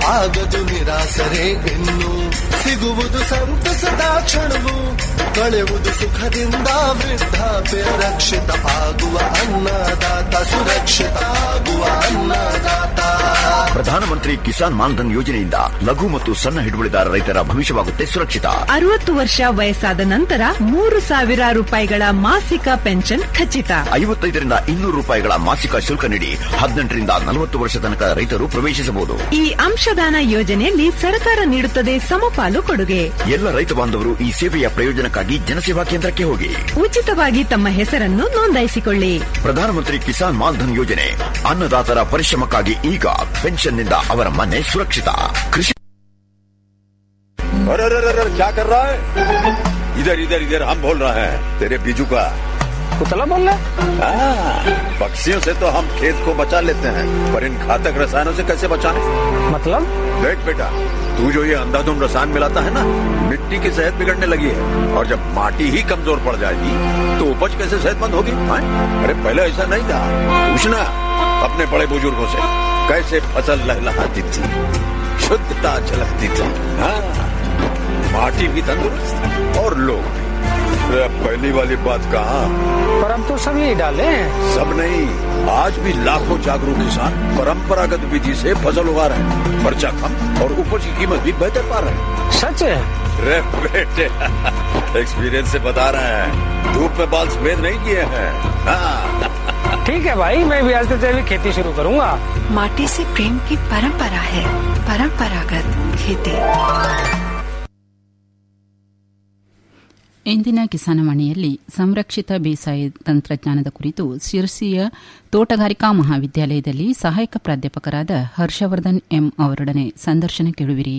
ಆಗದು ನಿರಾಸರೆ ಇನ್ನು ಸಿಗುವುದು ಸಂತಸದ ಕ್ಷಣವು ಕಳೆಯುವುದು ಸುಖದಿಂದ ವೃದ್ಧಾಪ್ಯ ರಕ್ಷಿತ ಆಗುವ ಅನ್ನದಾತ ಸುರಕ್ಷಿತ ಆಗುವ ಅನ್ನದಾತ ಪ್ರಧಾನಮಂತ್ರಿ ಕಿಸಾನ್ ಮಾನ್ಧನ್ ಯೋಜನೆಯಿಂದ ಲಘು ಮತ್ತು ಸಣ್ಣ ಹಿಡುವಳಿದಾರ ರೈತರ ಭವಿಷ್ಯವಾಗುತ್ತೆ ಸುರಕ್ಷಿತ ಅರವತ್ತು ವರ್ಷ ವಯಸ್ಸಾದ ನಂತರ ಮೂರು ಸಾವಿರ ರೂಪಾಯಿಗಳ ಮಾಸಿಕ ಪೆನ್ಷನ್ ಖಚಿತ ಐವತ್ತೈದರಿಂದ ಇನ್ನೂರು ರೂಪಾಯಿಗಳ ಮಾಸಿಕ ಶುಲ್ಕ ನೀಡಿ ಹದಿನೆಂಟರಿಂದ ನಲವತ್ತು ವರ್ಷ ತನಕ ರೈತರು ಪ್ರವೇಶಿಸಬಹುದು ಈ ಅಂಶದಾನ ಯೋಜನೆಯಲ್ಲಿ ಸರ್ಕಾರ ನೀಡುತ್ತದೆ ಸಮಪಾಲು ಕೊಡುಗೆ ಎಲ್ಲ ರೈತ ಬಾಂಧವರು ಈ ಸೇವೆಯ ಪ್ರಯೋಜನಕ್ಕಾಗಿ ಜನಸೇವಾ ಕೇಂದ್ರಕ್ಕೆ ಹೋಗಿ ಉಚಿತವಾಗಿ ತಮ್ಮ ಹೆಸರನ್ನು ನೋಂದಾಯಿಸಿಕೊಳ್ಳಿ ಪ್ರಧಾನಮಂತ್ರಿ ಕಿಸಾನ್ ಮಾನ್ಧನ್ ಯೋಜನೆ ಅನ್ನದಾತರ ಪರಿಶ್ರಮಕ್ಕಾಗಿ ಈಗ ಪೆನ್ಷನ್ನಿಂದ ಅವರ ಮನೆ ಸುರಕ್ಷಿತ ಕೃಷಿ अरे अरे अरे क्या कर रहा है इधर इधर इधर हम बोल रहे हैं तेरे बीजू का कुतला बोल रहा हाँ, पक्षियों से तो हम खेत को बचा लेते हैं पर इन घातक रसायनों से कैसे बचाएं? मतलब देख बेटा तू जो ये अंधाधुंध रसायन मिलाता है ना मिट्टी की सेहत बिगड़ने लगी है और जब माटी ही कमजोर पड़ जाएगी तो उपज कैसे सेहतमंद होगी हाँ? अरे पहले ऐसा नहीं था पूछना अपने बड़े बुजुर्गों से कैसे फसल लहलहाती थी शुद्धता झलकती थी हाँ माटी भी तंदुरुस्त और लोग भी अरे अब पहली वाली बात कहा पर हम तो सब यही डाले हैं सब नहीं आज भी लाखों जागरूक किसान परंपरागत विधि से फसल उगा रहे हैं खर्चा कम और उपज की कीमत भी बेहतर पा रहे हैं सच है रे बेटे एक्सपीरियंस से बता रहे हैं धूप में बाल सफेद नहीं किए हैं हाँ ठीक है भाई मैं भी आज से जैविक खेती शुरू करूंगा माटी से प्रेम की परंपरा है परंपरागत खेती ಇಂದಿನ ಕಿಸಾನವಾಣಿಯಲ್ಲಿ ಸಂರಕ್ಷಿತ ಬೇಸಾಯ ತಂತ್ರಜ್ಞಾನದ ಕುರಿತು ಶಿರ್ಸಿಯ ತೋಟಗಾರಿಕಾ ಮಹಾವಿದ್ಯಾಲಯದಲ್ಲಿ ಸಹಾಯಕ ಪ್ರಾಧ್ಯಾಪಕರಾದ ಹರ್ಷವರ್ಧನ್ ಎಂ ಅವರೊಡನೆ ಸಂದರ್ಶನ ಕೇಳುವಿರಿ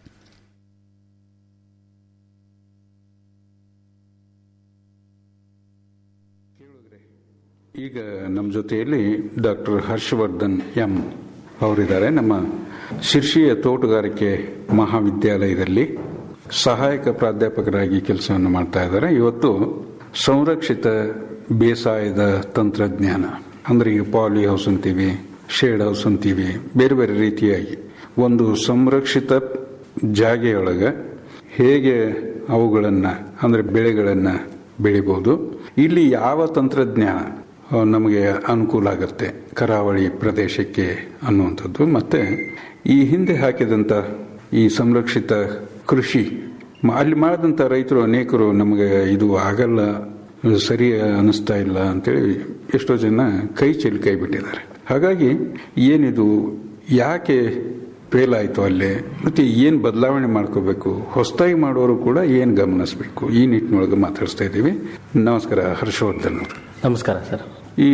ಈಗ ನಮ್ಮ ಜೊತೆಯಲ್ಲಿ ಡಾಕ್ಟರ್ ಹರ್ಷವರ್ಧನ್ ಎಂ ಅವರಿದ್ದಾರೆ ನಮ್ಮ ಶಿರ್ಷಿಯ ತೋಟಗಾರಿಕೆ ಮಹಾವಿದ್ಯಾಲಯದಲ್ಲಿ ಸಹಾಯಕ ಪ್ರಾಧ್ಯಾಪಕರಾಗಿ ಕೆಲಸವನ್ನು ಮಾಡ್ತಾ ಇದ್ದಾರೆ ಇವತ್ತು ಸಂರಕ್ಷಿತ ಬೇಸಾಯದ ತಂತ್ರಜ್ಞಾನ ಅಂದ್ರೆ ಈಗ ಪಾಲಿ ಹೌಸ್ ಅಂತೀವಿ ಶೇಡ್ ಹೌಸ್ ಅಂತೀವಿ ಬೇರೆ ಬೇರೆ ರೀತಿಯಾಗಿ ಒಂದು ಸಂರಕ್ಷಿತ ಜಾಗೆಯೊಳಗೆ ಹೇಗೆ ಅವುಗಳನ್ನ ಅಂದ್ರೆ ಬೆಳೆಗಳನ್ನ ಬೆಳಿಬಹುದು ಇಲ್ಲಿ ಯಾವ ತಂತ್ರಜ್ಞಾನ ಆ, ನಮಗೆ ಅನುಕೂಲ ಆಗುತ್ತೆ ಕರಾವಳಿ ಪ್ರದೇಶಕ್ಕೆ ಅನ್ನುವಂಥದ್ದು ಮತ್ತೆ ಈ ಹಿಂದೆ ಹಾಕಿದಂತ ಈ ಸಂರಕ್ಷಿತ ಕೃಷಿ ಮ- ಅಲ್ಲಿ ಮಾಡಿದಂಥ ರೈತರು ಅನೇಕರು ನಮಗೆ ಇದು ಆಗಲ್ಲ ಸರಿ ಅನಿಸ್ತಾ ಇಲ್ಲ ಅಂತೇಳಿ ಎಷ್ಟೋ ಜನ ಕೈ ಚೆಲ್ಲಿ ಕೈ ಬಿಟ್ಟಿದ್ದಾರೆ ಹಾಗಾಗಿ ಏನಿದು ಯಾಕೆ ಫೇಲ್ ಆಯಿತು ಅಲ್ಲೇ ಮತ್ತೆ ಏನು ಬದಲಾವಣೆ ಮಾಡ್ಕೋಬೇಕು ಹೊಸದಾಗಿ ಮಾಡೋರು ಕೂಡ ಏನು ಗಮನಿಸಬೇಕು ಈ ನಿಟ್ಟಿನೊಳಗೆ ಮಾತಾಡಿಸ್ತಾ ಇದ್ದೀವಿ ನಮಸ್ಕಾರ ಹರ್ಷವರ್ಧನ್ ಅವರು ನಮಸ್ಕಾರ ಸರ್ ಈ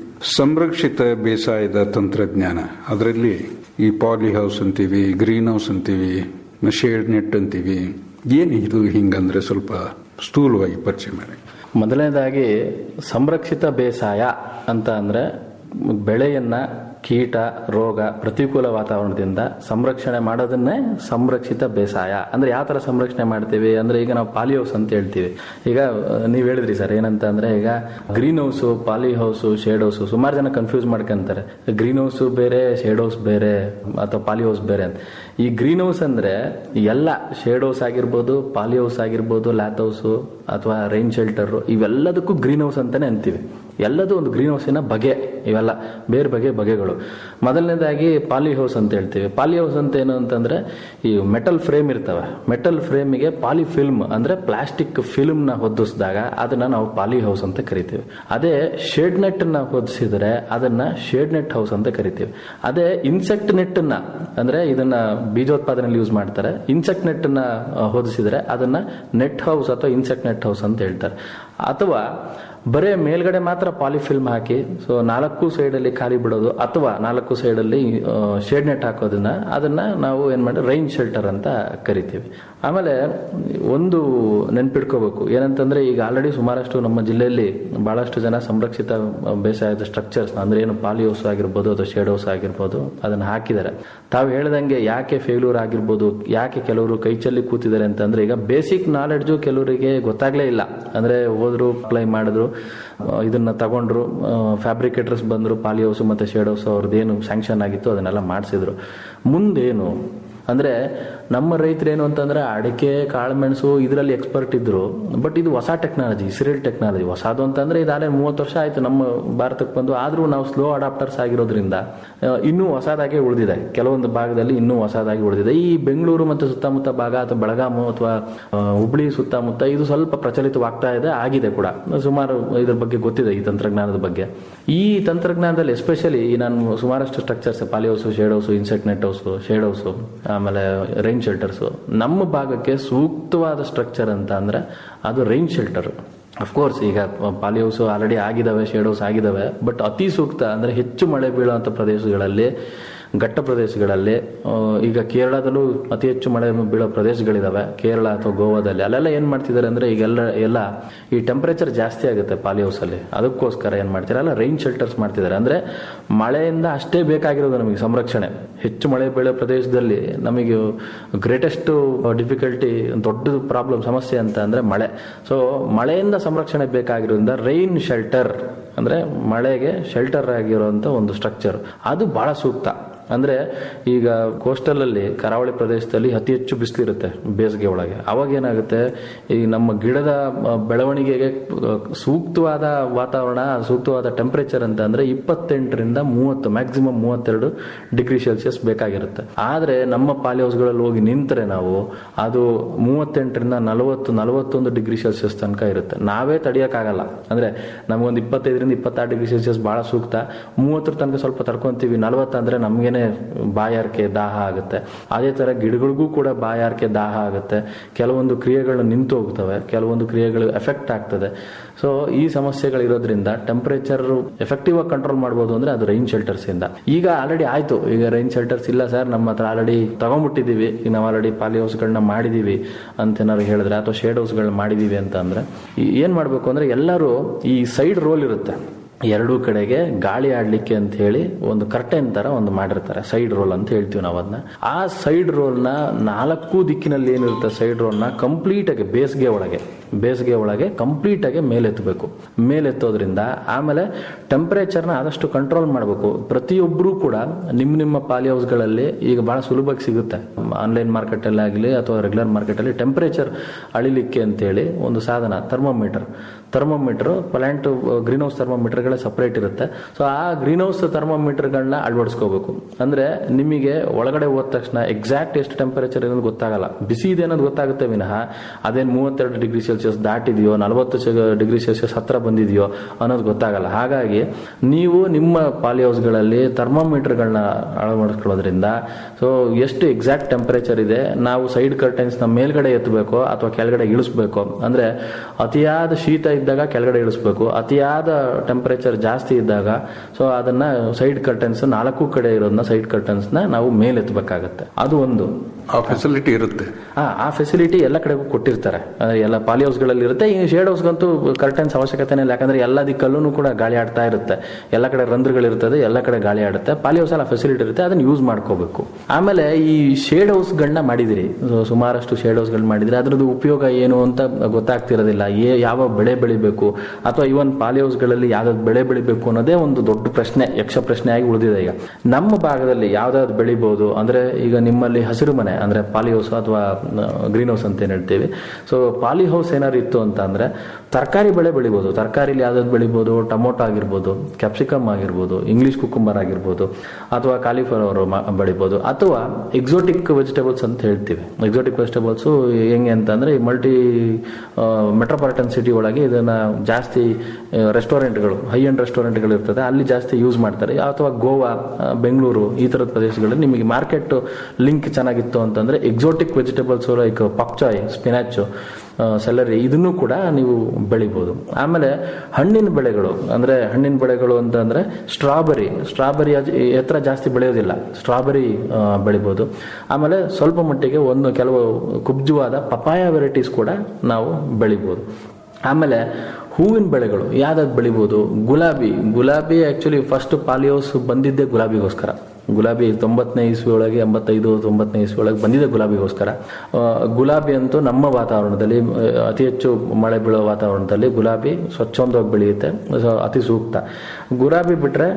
ಸಂರಕ್ಷಿತ ಬೇಸಾಯದ ತಂತ್ರಜ್ಞಾನ ಅದರಲ್ಲಿ ಈ ಪಾಲಿ ಹೌಸ್ ಅಂತೀವಿ ಗ್ರೀನ್ ಹೌಸ್ ಅಂತೀವಿ ಶೇಡ್ ನೆಟ್ ಅಂತೀವಿ ಏನು ಇದು ಹಿಂಗಂದ್ರೆ ಸ್ವಲ್ಪ ಸ್ಥೂಲವಾಗಿ ಪರಿಚಯ ಮಾಡಿ ಮೊದಲನೇದಾಗಿ ಸಂರಕ್ಷಿತ ಬೇಸಾಯ ಅಂತ ಅಂದ್ರೆ ಬೆಳೆಯನ್ನ ಕೀಟ ರೋಗ ಪ್ರತಿಕೂಲ ವಾತಾವರಣದಿಂದ ಸಂರಕ್ಷಣೆ ಮಾಡೋದನ್ನೇ ಸಂರಕ್ಷಿತ ಬೇಸಾಯ ಅಂದ್ರೆ ಯಾವ ತರ ಸಂರಕ್ಷಣೆ ಮಾಡ್ತೀವಿ ಅಂದ್ರೆ ಈಗ ನಾವು ಪಾಲಿ ಹೌಸ್ ಅಂತ ಹೇಳ್ತೀವಿ ಈಗ ನೀವು ಹೇಳಿದ್ರಿ ಸರ್ ಏನಂತ ಅಂದ್ರೆ ಈಗ green house poly house shade house ಸುಮಾರು ಜನ ಕನ್ಫ್ಯೂಸ್ ಮಾಡ್ಕೊಂತಾರೆ ಗ್ರೀನ್ ಹೌಸ್ ಬೇರೆ ಶೇಡ್ ಹೌಸ್ ಬೇರೆ ಅಥವಾ ಪಾಲಿ ಹೌಸ್ ಬೇರೆ ಅಂತ ಈ ಗ್ರೀನ್ ಹೌಸ್ ಅಂದ್ರೆ ಎಲ್ಲ ಶೇಡ್ ಹೌಸ್ ಆಗಿರ್ಬೋದು ಪಾಲಿ ಹೌಸ್ ಆಗಿರ್ಬೋದು ಲ್ಯಾತ್ ಹೌಸ್ ಅಥವಾ ರೈನ್ ಶೆಲ್ಟರ್ ಇವೆಲ್ಲದಕ್ಕೂ ಗ್ರೀನ್ ಹೌಸ್ ಅಂತಾನೆ ಅಂತೀವಿ ಎಲ್ಲದೂ ಒಂದು ಗ್ರೀನ್ ಹೌಸಿನ ಬಗೆ ಇವೆಲ್ಲ ಬೇರೆ ಬಗೆ ಬಗೆಗಳು ಮೊದಲನೇದಾಗಿ ಪಾಲಿ ಹೌಸ್ ಅಂತ ಹೇಳ್ತೀವಿ ಪಾಲಿ ಹೌಸ್ ಅಂತ ಏನು ಅಂತಂದ್ರೆ ಈ ಮೆಟಲ್ ಫ್ರೇಮ್ ಇರ್ತವೆ ಮೆಟಲ್ ಫ್ರೇಮಿಗೆ ಪಾಲಿ ಫಿಲ್ಮ್ ಅಂದ್ರೆ ಪ್ಲಾಸ್ಟಿಕ್ ಫಿಲ್ಮ್ ನ ಹೊದಿಸಿದಾಗ ಅದನ್ನ ನಾವು ಪಾಲಿ ಹೌಸ್ ಅಂತ ಕರಿತೀವಿ ಅದೇ ಶೇಡ್ ನೆಟ್ ನ ಹೊದಿಸಿದ್ರೆ ಅದನ್ನ ಶೇಡ್ ನೆಟ್ ಹೌಸ್ ಅಂತ ಕರಿತೀವಿ ಅದೇ ಇನ್ಸೆಕ್ಟ್ ನೆಟ್ ನ ಅಂದ್ರೆ ಇದನ್ನ ಬೀಜೋತ್ಪಾದನೆಯಲ್ಲಿ ಯೂಸ್ ಮಾಡ್ತಾರೆ ಇನ್ಸೆಕ್ಟ್ ನೆಟ್ ನ ಆ, ಹೊದಿಸಿದ್ರೆ ಅದನ್ನ ನೆಟ್ ಹೌಸ್ ಅಥವಾ ಇನ್ಸೆಕ್ಟ್ ನೆಟ್ ಹೌಸ್ ಅಂತ ಹೇಳ್ತಾರೆ ಅಥವಾ ಬರೇ ಮೇಲ್ಗಡೆ ಮಾತ್ರ ಪಾಲಿಫಿಲ್ಮ್ ಹಾಕಿ ಸೊ ನಾಲ್ಕು ಸೈಡ್ ಅಲ್ಲಿ ಖಾಲಿ ಬಿಡೋದು ಅಥವಾ ನಾಲ್ಕು ಸೈಡ್ ಅಲ್ಲಿ ಶೇಡ್ ನೆಟ್ ಹಾಕೋದನ್ನ ಅದನ್ನ ನಾವು ಏನ್ ಮಾಡಿ ರೈನ್ ಶೆಲ್ಟರ್ ಅಂತ ಕರಿತೀವಿ ಆಮೇಲೆ ಒಂದು ನೆನ್ಪಿಟ್ಕೋಬೇಕು ಏನಂತಂದ್ರೆ ಈಗ ಆಲ್ರೆಡಿ ಸುಮಾರಷ್ಟು ನಮ್ಮ ಜಿಲ್ಲೆಯಲ್ಲಿ ಬಹಳಷ್ಟು ಜನ ಸಂರಕ್ಷಿತ ಬೇಸಾಯದ ಸ್ಟ್ರಕ್ಚರ್ಸ್ ಅಂದ್ರೆ ಏನು ಪಾಲಿ ಹೌಸ್ ಆಗಿರ್ಬೋದು ಅಥವಾ ಶೇಡ್ ಹೌಸ್ ಆಗಿರ್ಬೋದು ಅದನ್ನ ಹಾಕಿದ್ದಾರೆ ತಾವು ಹೇಳ್ದಂಗೆ ಯಾಕೆ ಫೇಲ್ಯೂರ್ ಆಗಿರ್ಬೋದು ಯಾಕೆ ಕೆಲವರು ಕೈ ಚೆಲ್ಲಿ ಕೂತಿದ್ದಾರೆ ಅಂತಂದ್ರೆ ಈಗ ಬೇಸಿಕ್ ನಾಲೆಡ್ಜು ಕೆಲವರಿಗೆ ಗೊತ್ತಾಗ್ಲೇ ಇಲ್ಲ ಅಂದ್ರೆ ಹೋದ್ರು ಅಪ್ಲೈ ಮಾಡಿದ್ರು ಆ, ಇದನ್ನ ತಗೊಂಡ್ರು ಫ್ಯಾಬ್ರಿಕೇಟರ್ಸ್ ಬಂದ್ರು ಪಾಲಿ ಹೌಸ್ ಮತ್ತೆ ಶೇಡ್ ಹೌಸ್ ಅವ್ರದ್ದೇನು ಸ್ಯಾಂಕ್ಷನ್ ಆಗಿತ್ತು ಅದನ್ನೆಲ್ಲ ಮಾಡಿಸಿದ್ರು ಮುಂದೇನು ಅಂದ್ರೆ ನಮ್ಮ ರೈತರು ಏನು ಅಂತಂದ್ರೆ ಅಡಿಕೆ ಕಾಳುಮೆಣಸು ಇದರಲ್ಲಿ ಎಕ್ಸ್ಪರ್ಟ್ ಇದ್ರು ಬಟ್ ಇದು ಹೊಸ ಟೆಕ್ನಾಲಜಿ ಸಿರಿಲ್ ಟೆಕ್ನಾಲಜಿ ಹೊಸದು ಅಂತಂದ್ರೆ ಇದಾಗಲೇ ಮೂವತ್ತು ವರ್ಷ ಆಯ್ತು ನಮ್ಮ ಭಾರತಕ್ಕೆ ಬಂದು ಆದ್ರೂ ನಾವು ಸ್ಲೋ ಅಡಾಪ್ಟರ್ಸ್ ಆಗಿರೋದ್ರಿಂದ ಆ, ಇನ್ನೂ ಹೊಸದಾಗೆ ಉಳಿದಿದೆ ಕೆಲವೊಂದು ಭಾಗದಲ್ಲಿ ಇನ್ನೂ ಹೊಸದಾಗಿ ಉಳಿದಿದೆ ಈ ಬೆಂಗಳೂರು ಮತ್ತು ಸುತ್ತಮುತ್ತ ಭಾಗ ಅಥವಾ ಬೆಳಗಾಮು ಅಥವಾ ಆ, ಹುಬ್ಳಿ ಸುತ್ತಮುತ್ತ ಇದು ಸ್ವಲ್ಪ ಪ್ರಚಲಿತವಾಗ್ತಾ ಇದೆ ಆಗಿದೆ ಕೂಡ ಸುಮಾರು ಇದ್ರ ಬಗ್ಗೆ ಗೊತ್ತಿದೆ ಈ ತಂತ್ರಜ್ಞಾನದ ಬಗ್ಗೆ ಈ ತಂತ್ರಜ್ಞಾನದಲ್ಲಿ ಎಸ್ಪೆಷಲಿ ನಾನು ಸುಮಾರಷ್ಟು structures poly house shade house insect net house shade house ಆಮೇಲೆ ರೈನ್ ಶೆಲ್ಟರ್ಸು ನಮ್ಮ ಭಾಗಕ್ಕೆ ಸೂಕ್ತವಾದ ಸ್ಟ್ರಕ್ಚರ್ ಅಂತ ಅಂದ್ರೆ ಅದು ರೈನ್ ಶೆಲ್ಟರ್ ಅಫ್ಕೋರ್ಸ್ ಈಗ ಪಾಲಿ ಹೌಸ್ ಆಲ್ರೆಡಿ ಆಗಿದಾವೆ ಶೇಡ್ ಹೌಸ್ ಆಗಿದಾವೆ ಬಟ್ ಅತಿ ಸೂಕ್ತ ಅಂದ್ರೆ ಹೆಚ್ಚು ಮಳೆ ಬೀಳುವಂಥ ಪ್ರದೇಶಗಳಲ್ಲಿ ಘಟ್ಟ ಪ್ರದೇಶಗಳಲ್ಲಿ ಆ, ಈಗ ಕೇರಳದಲ್ಲೂ ಅತಿ ಹೆಚ್ಚು ಮಳೆ ಬೀಳೋ ಪ್ರದೇಶಗಳಿದಾವೆ ಕೇರಳ ಅಥವಾ ಗೋವಾದಲ್ಲಿ ಅಲ್ಲೆಲ್ಲ ಏನ್ ಮಾಡ್ತಿದ್ದಾರೆ ಅಂದ್ರೆ ಈಗೆಲ್ಲ ಎಲ್ಲ ಈ ಟೆಂಪರೇಚರ್ ಜಾಸ್ತಿ ಆಗುತ್ತೆ ಪಾಲಿ ಹೌಸ್ ಅಲ್ಲಿ ಅದಕ್ಕೋಸ್ಕರ ಏನ್ ಮಾಡ್ತಾರೆ ಅಲ್ಲ ರೈನ್ ಶೆಲ್ಟರ್ಸ್ ಮಾಡ್ತಿದ್ದಾರೆ ಅಂದ್ರೆ ಮಳೆಯಿಂದ ಅಷ್ಟೇ ಬೇಕಾಗಿರೋದು ನಮಗೆ ಸಂರಕ್ಷಣೆ ಹೆಚ್ಚು ಮಳೆ ಬೀಳೋ ಪ್ರದೇಶದಲ್ಲಿ ನಮಗೆ ಗ್ರೇಟೆಸ್ಟ್ ಡಿಫಿಕಲ್ಟಿ ದೊಡ್ಡ ಪ್ರಾಬ್ಲಮ್ ಸಮಸ್ಯೆ ಅಂತ ಅಂದ್ರೆ ಮಳೆ ಸೊ ಮಳೆಯಿಂದ ಸಂರಕ್ಷಣೆ ಬೇಕಾಗಿರೋದ್ರಿಂದ ರೈನ್ ಶೆಲ್ಟರ್ ಅಂದ್ರೆ ಮಳೆಗೆ ಶೆಲ್ಟರ್ ಆಗಿರುವಂತ ಒಂದು ಸ್ಟ್ರಕ್ಚರ್ ಅದು ಬಹಳ ಸೂಕ್ತ ಅಂದ್ರೆ ಈಗ ಕೋಸ್ಟಲ್ ಅಲ್ಲಿ ಕರಾವಳಿ ಪ್ರದೇಶದಲ್ಲಿ ಅತಿ ಹೆಚ್ಚು ಬಿಸಿಲಿರುತ್ತೆ ಬೇಸಿಗೆ ಒಳಗೆ ಅವಾಗ ಏನಾಗುತ್ತೆ ಈ ನಮ್ಮ ಗಿಡದ ಆ, ಬೆಳವಣಿಗೆಗೆ ಆ, ಸೂಕ್ತವಾದ ವಾತಾವರಣ ಸೂಕ್ತವಾದ ಟೆಂಪರೇಚರ್ ಅಂತ ಅಂದ್ರೆ ಇಪ್ಪತ್ತೆಂಟರಿಂದ ಮೂವತ್ತು ಮ್ಯಾಕ್ಸಿಮಮ್ ಮೂವತ್ತೆರಡು ಡಿಗ್ರಿ ಸೆಲ್ಸಿಯಸ್ ಬೇಕಾಗಿರುತ್ತೆ ಆದ್ರೆ ನಮ್ಮ ಪಾಲಿ ಹೌಸ್ಗಳಲ್ಲಿ ಹೋಗಿ ನಿಂತರೆ ನಾವು ಅದು ಮೂವತ್ತೆಂಟರಿಂದ ನಲವತ್ತು ನಲವತ್ತೊಂದು ಡಿಗ್ರಿ ಸೆಲ್ಸಿಯಸ್ ತನಕ ಇರುತ್ತೆ ನಾವೇ ತಡಿಯಕ್ಕಾಗಲ್ಲ ಅಂದ್ರೆ ನಮಗೊಂದು ಇಪ್ಪತ್ತೈದರಿಂದ ಇಪ್ಪತ್ತಾರು ಡಿಗ್ರಿ ಸೆಲ್ಸಿಯಸ್ ಬಹಳ ಸೂಕ್ತ ಮೂವತ್ತರ ತನಕ ಸ್ವಲ್ಪ ತಡ್ಕೊಂತೀವಿ ನಲವತ್ತಂದ್ರೆ ನಮ್ಗೇನೆ ಬಾಯಾರಿಕೆ ದಾಹ ಆಗುತ್ತೆ ಅದೇ ತರ ಗಿಡಗಳಿಗೂ ಕೂಡ ಬಾಯಾರಿಕೆ ದಾಹ ಆಗುತ್ತೆ ಕೆಲವೊಂದು ಕ್ರಿಯೆಗಳು ನಿಂತು ಹೋಗ್ತವೆ ಕೆಲವೊಂದು ಕ್ರಿಯೆಗಳು ಎಫೆಕ್ಟ್ ಆಗ್ತದೆ ಸೊ ಈ ಸಮಸ್ಯೆಗಳಿರೋದ್ರಿಂದ ಟೆಂಪರೇಚರ್ ಎಫೆಕ್ಟಿವ್ ಆಗಿ ಕಂಟ್ರೋಲ್ ಮಾಡ್ಬೋದು ಅಂದ್ರೆ ಅದು ರೈನ್ ಶೆಲ್ಟರ್ಸ್ ಇಂದ ಈಗ ಆಲ್ರೆಡಿ ಆಯ್ತು ಈಗ ರೈನ್ ಶೆಲ್ಟರ್ಸ್ ಇಲ್ಲ ಸರ್ ನಮ್ಮ ಹತ್ರ ಆಲ್ರೆಡಿ ತಗೊಂಡ್ಬಿಟ್ಟಿದೀವಿ ಈಗ ನಾವು ಆಲ್ರೆಡಿ ಪಾಲಿ ಹೌಸ್ಗಳನ್ನ ಮಾಡಿದೀವಿ ಅಂತ ಏನಾದ್ರು ಹೇಳಿದ್ರೆ ಅಥವಾ ಶೇಡ್ ಹೌಸ್ಗಳನ್ನ ಮಾಡಿದೀವಿ ಅಂತ ಅಂದ್ರೆ ಈ- ಏನ್ ಮಾಡ್ಬೇಕು ಅಂದ್ರೆ ಎಲ್ಲರೂ ಈ ಸೈಡ್ ರೋಲ್ ಇರುತ್ತೆ ಎರಡೂ ಕಡೆಗೆ ಗಾಳಿ ಆಡ್ಲಿಕ್ಕೆ ಅಂತ ಹೇಳಿ ಒಂದು ಕರ್ಟೆನ್ ತರ ಒಂದು ಮಾಡಿರ್ತಾರೆ ಸೈಡ್ ರೋಲ್ ಅಂತ ಹೇಳ್ತೀವಿ ನಾವು ಅದನ್ನ ಆ ಸೈಡ್ ರೋಲ್ ನ ನಾಲ್ಕು ದಿಕ್ಕಿನಲ್ಲಿ ಏನಿರುತ್ತೆ ಸೈಡ್ ರೋಲ್ ನ ಕಂಪ್ಲೀಟ್ ಆಗಿ ಬೇಸಿಗೆ ಒಳಗೆ ಬೇಸಿಗೆ ಒಳಗೆ ಕಂಪ್ಲೀಟ್ ಆಗಿ ಮೇಲೆತ್ತಬೇಕು ಮೇಲೆತ್ತೋದ್ರಿಂದ ಆಮೇಲೆ ಟೆಂಪರೇಚರ್ನ ಆದಷ್ಟು ಕಂಟ್ರೋಲ್ ಮಾಡಬೇಕು ಪ್ರತಿಯೊಬ್ಬರು ಕೂಡ ನಿಮ್ಮ ನಿಮ್ಮ ಪಾಲಿ ಹೌಸ್ಗಳಲ್ಲಿ ಈಗ ಬಹಳ ಸುಲಭವಾಗಿ ಸಿಗುತ್ತೆ ಆನ್ಲೈನ್ ಮಾರ್ಕೆಟ್ ಅಲ್ಲಿ ಆಗಲಿ ಅಥವಾ ರೆಗ್ಯುಲರ್ ಮಾರ್ಕೆಟ್ ಅಲ್ಲಿ ಟೆಂಪರೇಚರ್ ಅಳಿಲಿಕ್ಕೆ ಅಂತೇಳಿ ಒಂದು ಸಾಧನ thermometer thermometer plant green house ಥರ್ಮೋಮೀಟರ್ಗಳೇ ಸಪರೇಟ್ ಇರುತ್ತೆ ಸೊ ಆ ಗ್ರೀನ್ ಹೌಸ್ ಥರ್ಮೋಮೀಟರ್ಗಳನ್ನ ಅಳವಡಿಸ್ಕೋಬೇಕು ಅಂದ್ರೆ ನಿಮಗೆ ಒಳಗಡೆ ಹೋದ ತಕ್ಷಣ ಎಕ್ಸಾಕ್ಟ್ ಎಷ್ಟು ಟೆಂಪರೇಚರ್ ಅನ್ನೋದು ಗೊತ್ತಾಗಲ್ಲ ಬಿಸಿ ಇದೆ ಅನ್ನೋದು ಗೊತ್ತಾಗುತ್ತೆ ವಿನಃ ಅದೇನು ಮೂವತ್ತೆರಡು ಡಿಗ್ರಿ ಸೆಲ್ಸಿಯಸ್ ದಾಟಿದೆಯೋ ನಲವತ್ತು ಡಿಗ್ರಿ ಸೆಲ್ಸಿಯಸ್ ಹತ್ರ ಬಂದಿದೆಯೋ ಅನ್ನೋದು ಗೊತ್ತಾಗಲ್ಲ ಹಾಗಾಗಿ ನೀವು ನಿಮ್ಮ ಪಾಲಿ ಹೌಸ್ಗಳಲ್ಲಿ ಥರ್ಮೋಮೀಟರ್ಗಳನ್ನ ಅಳವಡಿಸ್ಕೊಳ್ಳೋದ್ರಿಂದ ಸೊ ಎಷ್ಟು ಎಕ್ಸಾಕ್ಟ್ ಟೆಂಪರೇಚರ್ ಇದೆ ನಾವು ಸೈಡ್ ಕರ್ಟನ್ಸ್ ನ ಮೇಲ್ಗಡೆ ಎತ್ತಬೇಕು ಅಥವಾ ಕೆಳಗಡೆ ಇಳಿಸ್ಬೇಕು ಅಂದ್ರೆ ಅತಿಯಾದ ಶೀತ ಇದ್ದಾಗ ಕೆಳಗಡೆ ಇಳಿಸ್ಬೇಕು ಅತಿಯಾದ ಟೆಂಪರೇಚರ್ ಜಾಸ್ತಿ ಇದ್ದಾಗ ಸೊ ಅದನ್ನ ಸೈಡ್ ಕರ್ಟನ್ಸ್ ನಾಲ್ಕು ಕಡೆ ಇರೋದನ್ನ ಸೈಡ್ ಕರ್ಟನ್ಸ್ ನ ನಾವು ಮೇಲೆತ್ತಬೇಕಾಗತ್ತೆ ಅದು ಒಂದು ಆ ಫೆಸಿಲಿಟಿ ಇರುತ್ತೆ ಆ, ಆ ಫೆಸಿಲಿಟಿ ಎಲ್ಲ ಕಡೆಗೂ ಕೊಟ್ಟಿರ್ತಾರೆ ಅಂದ್ರೆ ಎಲ್ಲ ಪಾಲಿ ಹೌಸ್ಗಳಲ್ಲಿ ಇರುತ್ತೆ ಈ ಶೇಡ್ ಹೌಸ್ಗಂತೂ ಕರ್ಟನ್ಸ್ ಅವಶ್ಯಕತೆನೇ ಇಲ್ಲ ಯಾಕಂದ್ರೆ ಎಲ್ಲ ದಿಕ್ಕಲ್ಲೂ ಕೂಡ ಗಾಳಿ ಆಡ್ತಾ ಇರುತ್ತೆ ಎಲ್ಲ ಕಡೆ ರಂಧ್ರಗಳಿರ್ತದೆ ಎಲ್ಲ ಕಡೆ ಗಾಳಿ ಆಡುತ್ತೆ ಪಾಲಿ ಹೌಸ್ ಅಲ್ಲಿ ಫೆಸಿಲಿಟಿ ಇರುತ್ತೆ ಅದನ್ನ ಯೂಸ್ ಮಾಡ್ಕೋಬೇಕು ಆಮೇಲೆ ಈ ಶೇಡ್ ಹೌಸ್ಗಳನ್ನ ಮಾಡಿದಿರಿ ಸೊ, ಸುಮಾರಷ್ಟು ಶೇಡ್ ಹೌಸ್ಗಳು ಮಾಡಿದ್ರೆ ಅದ್ರದ್ದು ಉಪಯೋಗ ಏನು ಅಂತ ಗೊತ್ತಾಗ್ತಿರೋದಿಲ್ಲ ಏ ಯಾವ ಬೆಳೆ ಬೆಳಿಬೇಕು ಅಥವಾ ಇವನ್ ಪಾಲಿ ಹೌಸ್ಗಳಲ್ಲಿ ಯಾವ್ದಾದ್ರು ಬೆಳೆ ಬೆಳಿಬೇಕು ಅನ್ನೋದೇ ಒಂದು ದೊಡ್ಡ ಪ್ರಶ್ನೆ ಯಕ್ಷ ಪ್ರಶ್ನೆ ಆಗಿ ಉಳಿದಿದೆ ಈಗ ನಮ್ಮ ಭಾಗದಲ್ಲಿ ಯಾವ್ದಾದ್ರು ಬೆಳಿಬಹುದು ಅಂದ್ರೆ ಈಗ ನಿಮ್ಮಲ್ಲಿ ಹಸಿರು ಮನೆ ಅಂದ್ರೆ ಪಾಲಿ ಹೌಸ್ ಅಥವಾ ಗ್ರೀನ್ ಹೌಸ್ ಅಂತ ಏನ್ ಹೇಳ್ತೀವಿ ಸೊ ಪಾಲಿ ಹೌಸ್ ಏನಾದ್ರು ಇತ್ತು ಅಂತ ಅಂದ್ರೆ ತರಕಾರಿ ಬೆಳೆ ಬೆಳಿಬಹುದು ತರಕಾರಿಲಿ ಯಾವ್ದಾದ್ರು ಬೆಳಿಬಹುದು ಟೊಮೊಟೊ ಆಗಿರ್ಬೋದು ಕ್ಯಾಪ್ಸಿಕಮ್ ಆಗಿರ್ಬೋದು ಇಂಗ್ಲಿಷ್ ಕುಕ್ಕುಂಬರ್ ಆಗಿರ್ಬೋದು ಅಥವಾ ಕಾಲಿಫ್ಲವರ್ ಬೆಳಿಬಹುದು ಅಥವಾ ಎಕ್ಸೋಟಿಕ್ ವೆಜಿಟೇಬಲ್ಸ್ ಅಂತ ಹೇಳ್ತೀವಿ ಎಕ್ಸೋಟಿಕ್ ವೆಜಿಟೇಬಲ್ಸ್ ಹೆಂಗೆ ಅಂತಂದ್ರೆ ಈ ಮಲ್ಟಿ ಮೆಟ್ರೋಪಾಲಿಟನ್ ಸಿಟಿ ಒಳಗೆ ಇದನ್ನ ಜಾಸ್ತಿ ರೆಸ್ಟೋರೆಂಟ್ಗಳು ಹೈ ಅಂಡ್ ರೆಸ್ಟೋರೆಂಟ್ಗಳು ಇರ್ತದೆ ಅಲ್ಲಿ ಜಾಸ್ತಿ ಯೂಸ್ ಮಾಡ್ತಾರೆ ಅಥವಾ ಗೋವಾ ಆ, ಬೆಂಗಳೂರು ಈ ತರದ ಪ್ರದೇಶಗಳಲ್ಲಿ ನಿಮಗೆ ಮಾರ್ಕೆಟ್ ಲಿಂಕ್ ಚೆನ್ನಾಗಿತ್ತು ಅಂತಂದ್ರೆ exotic vegetables like pak choi spinach celery ಇದನ್ನು ಕೂಡ ನೀವು ಬೆಳಿಬಹುದು ಆಮೇಲೆ ಹಣ್ಣಿನ ಬೆಳೆಗಳು ಅಂದ್ರೆ ಹಣ್ಣಿನ ಬೆಳೆಗಳು ಅಂತಂದ್ರೆ ಸ್ಟ್ರಾಬೆರಿ ಸ್ಟ್ರಾಬೆರಿ ಎತ್ತರ ಜಾಸ್ತಿ ಬೆಳೆಯೋದಿಲ್ಲ ಸ್ಟ್ರಾಬೆರಿ ಆ, ಬೆಳಿಬಹುದು ಆಮೇಲೆ ಸ್ವಲ್ಪ ಮಟ್ಟಿಗೆ ಒಂದು ಕೆಲವು ಕುಬ್ಜವಾದ ಪಪಾಯ ವೆರೈಟೀಸ್ ಕೂಡ ನಾವು ಬೆಳಿಬಹುದು ಆಮೇಲೆ ಹೂವಿನ ಬೆಳೆಗಳು ಯಾವ್ದಾದ್ರು ಬೆಳಿಬಹುದು ಗುಲಾಬಿ ಗುಲಾಬಿ ಆಕ್ಚುಲಿ ಫಸ್ಟ್ ಪಾಲಿಯೋಸ್ ಬಂದಿದ್ದೇ ಗುಲಾಬಿಗೋಸ್ಕರ ಗುಲಾಬಿ ತೊಂಬತ್ತನೇ ಇಸ್ವಿ ಒಳಗೆ ಎಂಬತ್ತೈದು ತೊಂಬತ್ತನೇ ಇಸ್ವಿ ಒಳಗೆ ಬಂದಿದೆ ಗುಲಾಬಿಗೋಸ್ಕರ ಆ, ಗುಲಾಬಿ ಅಂತೂ ನಮ್ಮ ವಾತಾವರಣದಲ್ಲಿ ಆ, ಅತಿ ಹೆಚ್ಚು ಮಳೆ ಬೀಳೋ ವಾತಾವರಣದಲ್ಲಿ ಗುಲಾಬಿ ಸ್ವಚ್ಛಂದವಾಗಿ ಬೆಳೆಯುತ್ತೆ ಸೊ ಅತಿ ಸೂಕ್ತ ಗುಲಾಬಿ ಬಿಟ್ರೆ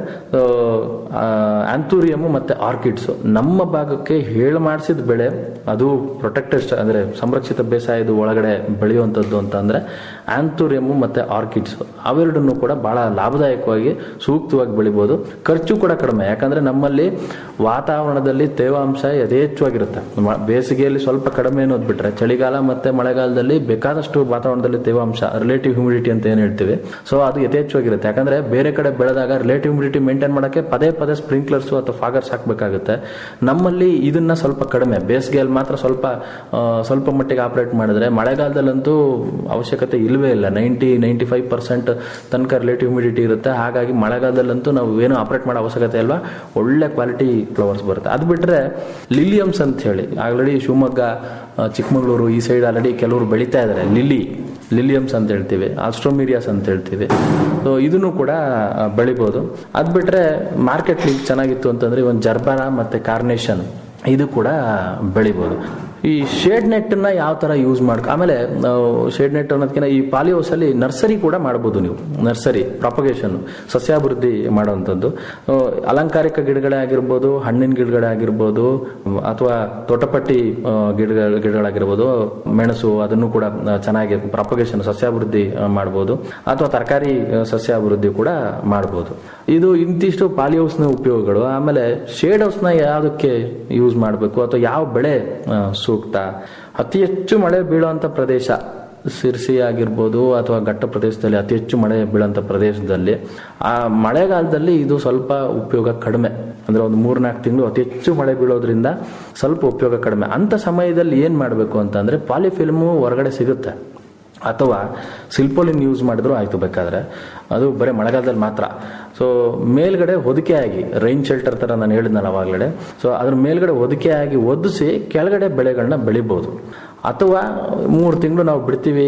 ಆಂಥೂರಿಯಮ್ ಮತ್ತೆ ಆರ್ಕಿಡ್ಸ್ ನಮ್ಮ ಭಾಗಕ್ಕೆ ಹೇಳು ಮಾಡಿಸಿದ ಬೆಳೆ ಅದು ಪ್ರೊಟೆಕ್ಟೆಡ್ ಅಂದ್ರೆ ಸಂರಕ್ಷಿತ ಬೇಸಾಯದ ಒಳಗಡೆ ಬೆಳೆಯುವಂಥದ್ದು ಅಂತ ಅಂದ್ರೆ ಆಂಥೂರಿಯಮ್ ಮತ್ತೆ ಆರ್ಕಿಡ್ಸ್ ಅವೆರಡನ್ನು ಕೂಡ ಬಹಳ ಲಾಭದಾಯಕವಾಗಿ ಸೂಕ್ತವಾಗಿ ಬೆಳಿಬಹುದು ಖರ್ಚು ಕೂಡ ಕಡಿಮೆ ಯಾಕಂದ್ರೆ ನಮ್ಮಲ್ಲಿ ವಾತಾವರಣದಲ್ಲಿ ತೇವಾಂಶ ಯಥೇಚ್ಛವಾಗಿರುತ್ತೆ ಮ- ಬೇಸಿಗೆಯಲ್ಲಿ ಸ್ವಲ್ಪ ಕಡಿಮೆ ಅನ್ನೋದು ಬಿಟ್ರೆ ಚಳಿಗಾಲ ಮತ್ತೆ ಮಳೆಗಾಲದಲ್ಲಿ ಬೇಕಾದಷ್ಟು ವಾತಾವರಣದಲ್ಲಿ ತೇವಾಂಶ ರಿಲೇಟಿವ್ ಹ್ಯೂಮಿಡಿಟಿ ಅಂತ ಏನ್ ಹೇಳ್ತೀವಿ ಸೊ ಅದು ಯಥೇಚ್ಛವಾಗಿರುತ್ತೆ ಯಾಕಂದ್ರೆ ಬೇರೆ ಕಡೆ ಬೆಳೆದಾಗ ರಿಲೇಟಿವ್ ಹ್ಯೂಮಿಡಿಟಿ ಮೇಂಟೈನ್ ಮಾಡಕ್ಕೆ ಪದೇ ಪದೇ ಸ್ಪ್ರಿಂಕ್ಲರ್ಸ್ ಅಥವಾ ಫಾಗರ್ಸ್ ಹಾಕಬೇಕಾಗುತ್ತೆ ನಮ್ಮಲ್ಲಿ ಇದನ್ನ ಸ್ವಲ್ಪ ಕಡಿಮೆ ಬೇಸಿಗೆಯಲ್ಲಿ ಮಾತ್ರ ಸ್ವಲ್ಪ ಆ, ಸ್ವಲ್ಪ ಮಟ್ಟಿಗೆ ಆಪರೇಟ್ ಮಾಡಿದ್ರೆ ಮಳೆಗಾಲದಲ್ಲಂತೂ ಅವಶ್ಯಕತೆ ಇಲ್ಲವೇ ಇಲ್ಲ ನೈಂಟಿ ನೈಂಟಿ ಫೈವ್ ಪರ್ಸೆಂಟ್ ತನಕ ರಿಲೇಟಿವ್ ಹ್ಯೂಮಿಡಿಟಿ ಇರುತ್ತೆ ಹಾಗಾಗಿ ಮಳೆಗಾಲದಲ್ಲಂತೂ ನಾವು ಏನು ಆಪರೇಟ್ ಮಾಡೋ ಅವಶ್ಯಕತೆ ಇಲ್ವಾ ಒಳ್ಳೆ ಕ್ವಾಲಿಟಿ ಫ್ಲವರ್ಸ್ ಬರುತ್ತೆ ಅದು ಬಿಟ್ರೆ ಲಿಲಿಯಮ್ಸ್ ಅಂತ ಹೇಳಿ ಆಲ್ರೆಡಿ ಶಿವಮೊಗ್ಗ ಆ, ಚಿಕ್ಕಮಗಳೂರು ಈ ಸೈಡ್ ಆಲ್ರೆಡಿ ಕೆಲವರು ಬೆಳೀತಾ ಇದ್ದಾರೆ ಲಿಲಿ ಲಿಲಿಯಮ್ಸ್ ಅಂತ ಹೇಳ್ತೀವಿ ಆಸ್ಟ್ರೋಮೀರಿಯಾಸ್ ಅಂತ ಹೇಳ್ತೀವಿ ಸೊ ಇದನ್ನು ಕೂಡ ಆ, ಬೆಳಿಬೋದು ಅದು ಬಿಟ್ರೆ ಮಾರ್ಕೆಟ್ ಚೆನ್ನಾಗಿತ್ತು ಅಂತಂದ್ರೆ ಒಂದು ಜರ್ಬಾರ ಮತ್ತೆ ಕಾರ್ನೇಷನ್ ಇದು ಕೂಡ ಬೆಳಿಬೋದು ಈ ಶೇಡ್ ನೆಟ್ ನ ಯಾವ ತರ ಯೂಸ್ ಮಾಡ್ಕೊ ಆಮೇಲೆ ನಾವು ಶೇಡ್ ನೆಟ್ ಅನ್ನೋದಕ್ಕಿಂತ ಈ ಪಾಲಿಹೌಸ್ ಅಲ್ಲಿ ನರ್ಸರಿ ಕೂಡ ಮಾಡಬಹುದು ನೀವು ನರ್ಸರಿ ಪ್ರಾಪಗೇಷನ್ ಸಸ್ಯಾಭಿವೃದ್ಧಿ ಮಾಡುವಂಥದ್ದು ಆ, ಅಲಂಕಾರಿಕ ಗಿಡಗಳೇ ಆಗಿರ್ಬೋದು ಹಣ್ಣಿನ ಗಿಡಗಳೇ ಆಗಿರ್ಬೋದು ಅಥವಾ ತೋಟಪಟ್ಟಿ ಆ, ಗಿಡಗಳ ಗಿಡಗಳಾಗಿರ್ಬೋದು ಮೆಣಸು ಅದನ್ನು ಕೂಡ ಆ, ಚೆನ್ನಾಗಿ ಪ್ರಾಪಗೇಷನ್ ಸಸ್ಯಾಭಿವೃದ್ಧಿ ಆ, ಮಾಡ್ಬೋದು ಅಥವಾ ತರಕಾರಿ ಆ, ಸಸ್ಯಾಭಿವೃದ್ಧಿ ಕೂಡ ಮಾಡ್ಬೋದು ಇದು ಇಂತಿಷ್ಟು ಪಾಲಿಹೌಸ್ನ ಉಪಯೋಗಗಳು ಆಮೇಲೆ ಶೇಡ್ ಹೌಸ್ನ ಯಾವುದಕ್ಕೆ ಯೂಸ್ ಮಾಡಬೇಕು ಅಥವಾ ಯಾವ ಬೆಳೆ ಆ, ಸೂಕ್ತ ಅತಿ ಹೆಚ್ಚು ಮಳೆ ಬೀಳುವಂತ ಪ್ರದೇಶ ಸಿರ್ಸಿ ಆಗಿರ್ಬೋದು ಅಥವಾ ಘಟ್ಟ ಪ್ರದೇಶದಲ್ಲಿ ಅತಿ ಹೆಚ್ಚು ಮಳೆ ಬೀಳುವಂತ ಪ್ರದೇಶದಲ್ಲಿ ಆ ಮಳೆಗಾಲದಲ್ಲಿ ಇದು ಸ್ವಲ್ಪ ಉಪಯೋಗ ಕಡಿಮೆ ಅಂದ್ರೆ ಒಂದು ಮೂರ್ನಾಲ್ಕು ತಿಂಗಳು ಅತಿ ಹೆಚ್ಚು ಮಳೆ ಬೀಳೋದ್ರಿಂದ ಸ್ವಲ್ಪ ಉಪಯೋಗ ಕಡಿಮೆ ಅಂತ ಸಮಯದಲ್ಲಿ ಏನ್ ಮಾಡಬೇಕು ಅಂತಂದ್ರೆ ಪಾಲಿಫಿಲ್ಮು ಹೊರಗಡೆ ಸಿಗುತ್ತೆ ಅಥವಾ ಸಿಲ್ಪೋಲಿನ್ ಯೂಸ್ ಮಾಡಿದ್ರು ಆಯ್ತು ಬೇಕಾದ್ರೆ ಅದು ಬರೀ ಮಳೆಗಾಲದಲ್ಲಿ ಮಾತ್ರ ಸೊ ಮೇಲ್ಗಡೆ ಹೊದಿಕೆ ಆಗಿ ರೈನ್ ಶೆಲ್ಟರ್ ತರ ನಾನು ಹೇಳಿದ್ನಲ್ಲ ಅವಾಗಲೇ ಸೊ ಅದ್ರ ಮೇಲ್ಗಡೆ ಹೊದಿಕೆ ಆಗಿ ಒದಿಸಿ ಕೆಳಗಡೆ ಬೆಳೆಗಳನ್ನ ಬೆಳಿಬಹುದು ಅಥವಾ ಮೂರು ತಿಂಗಳು ನಾವು ಬಿಡ್ತೀವಿ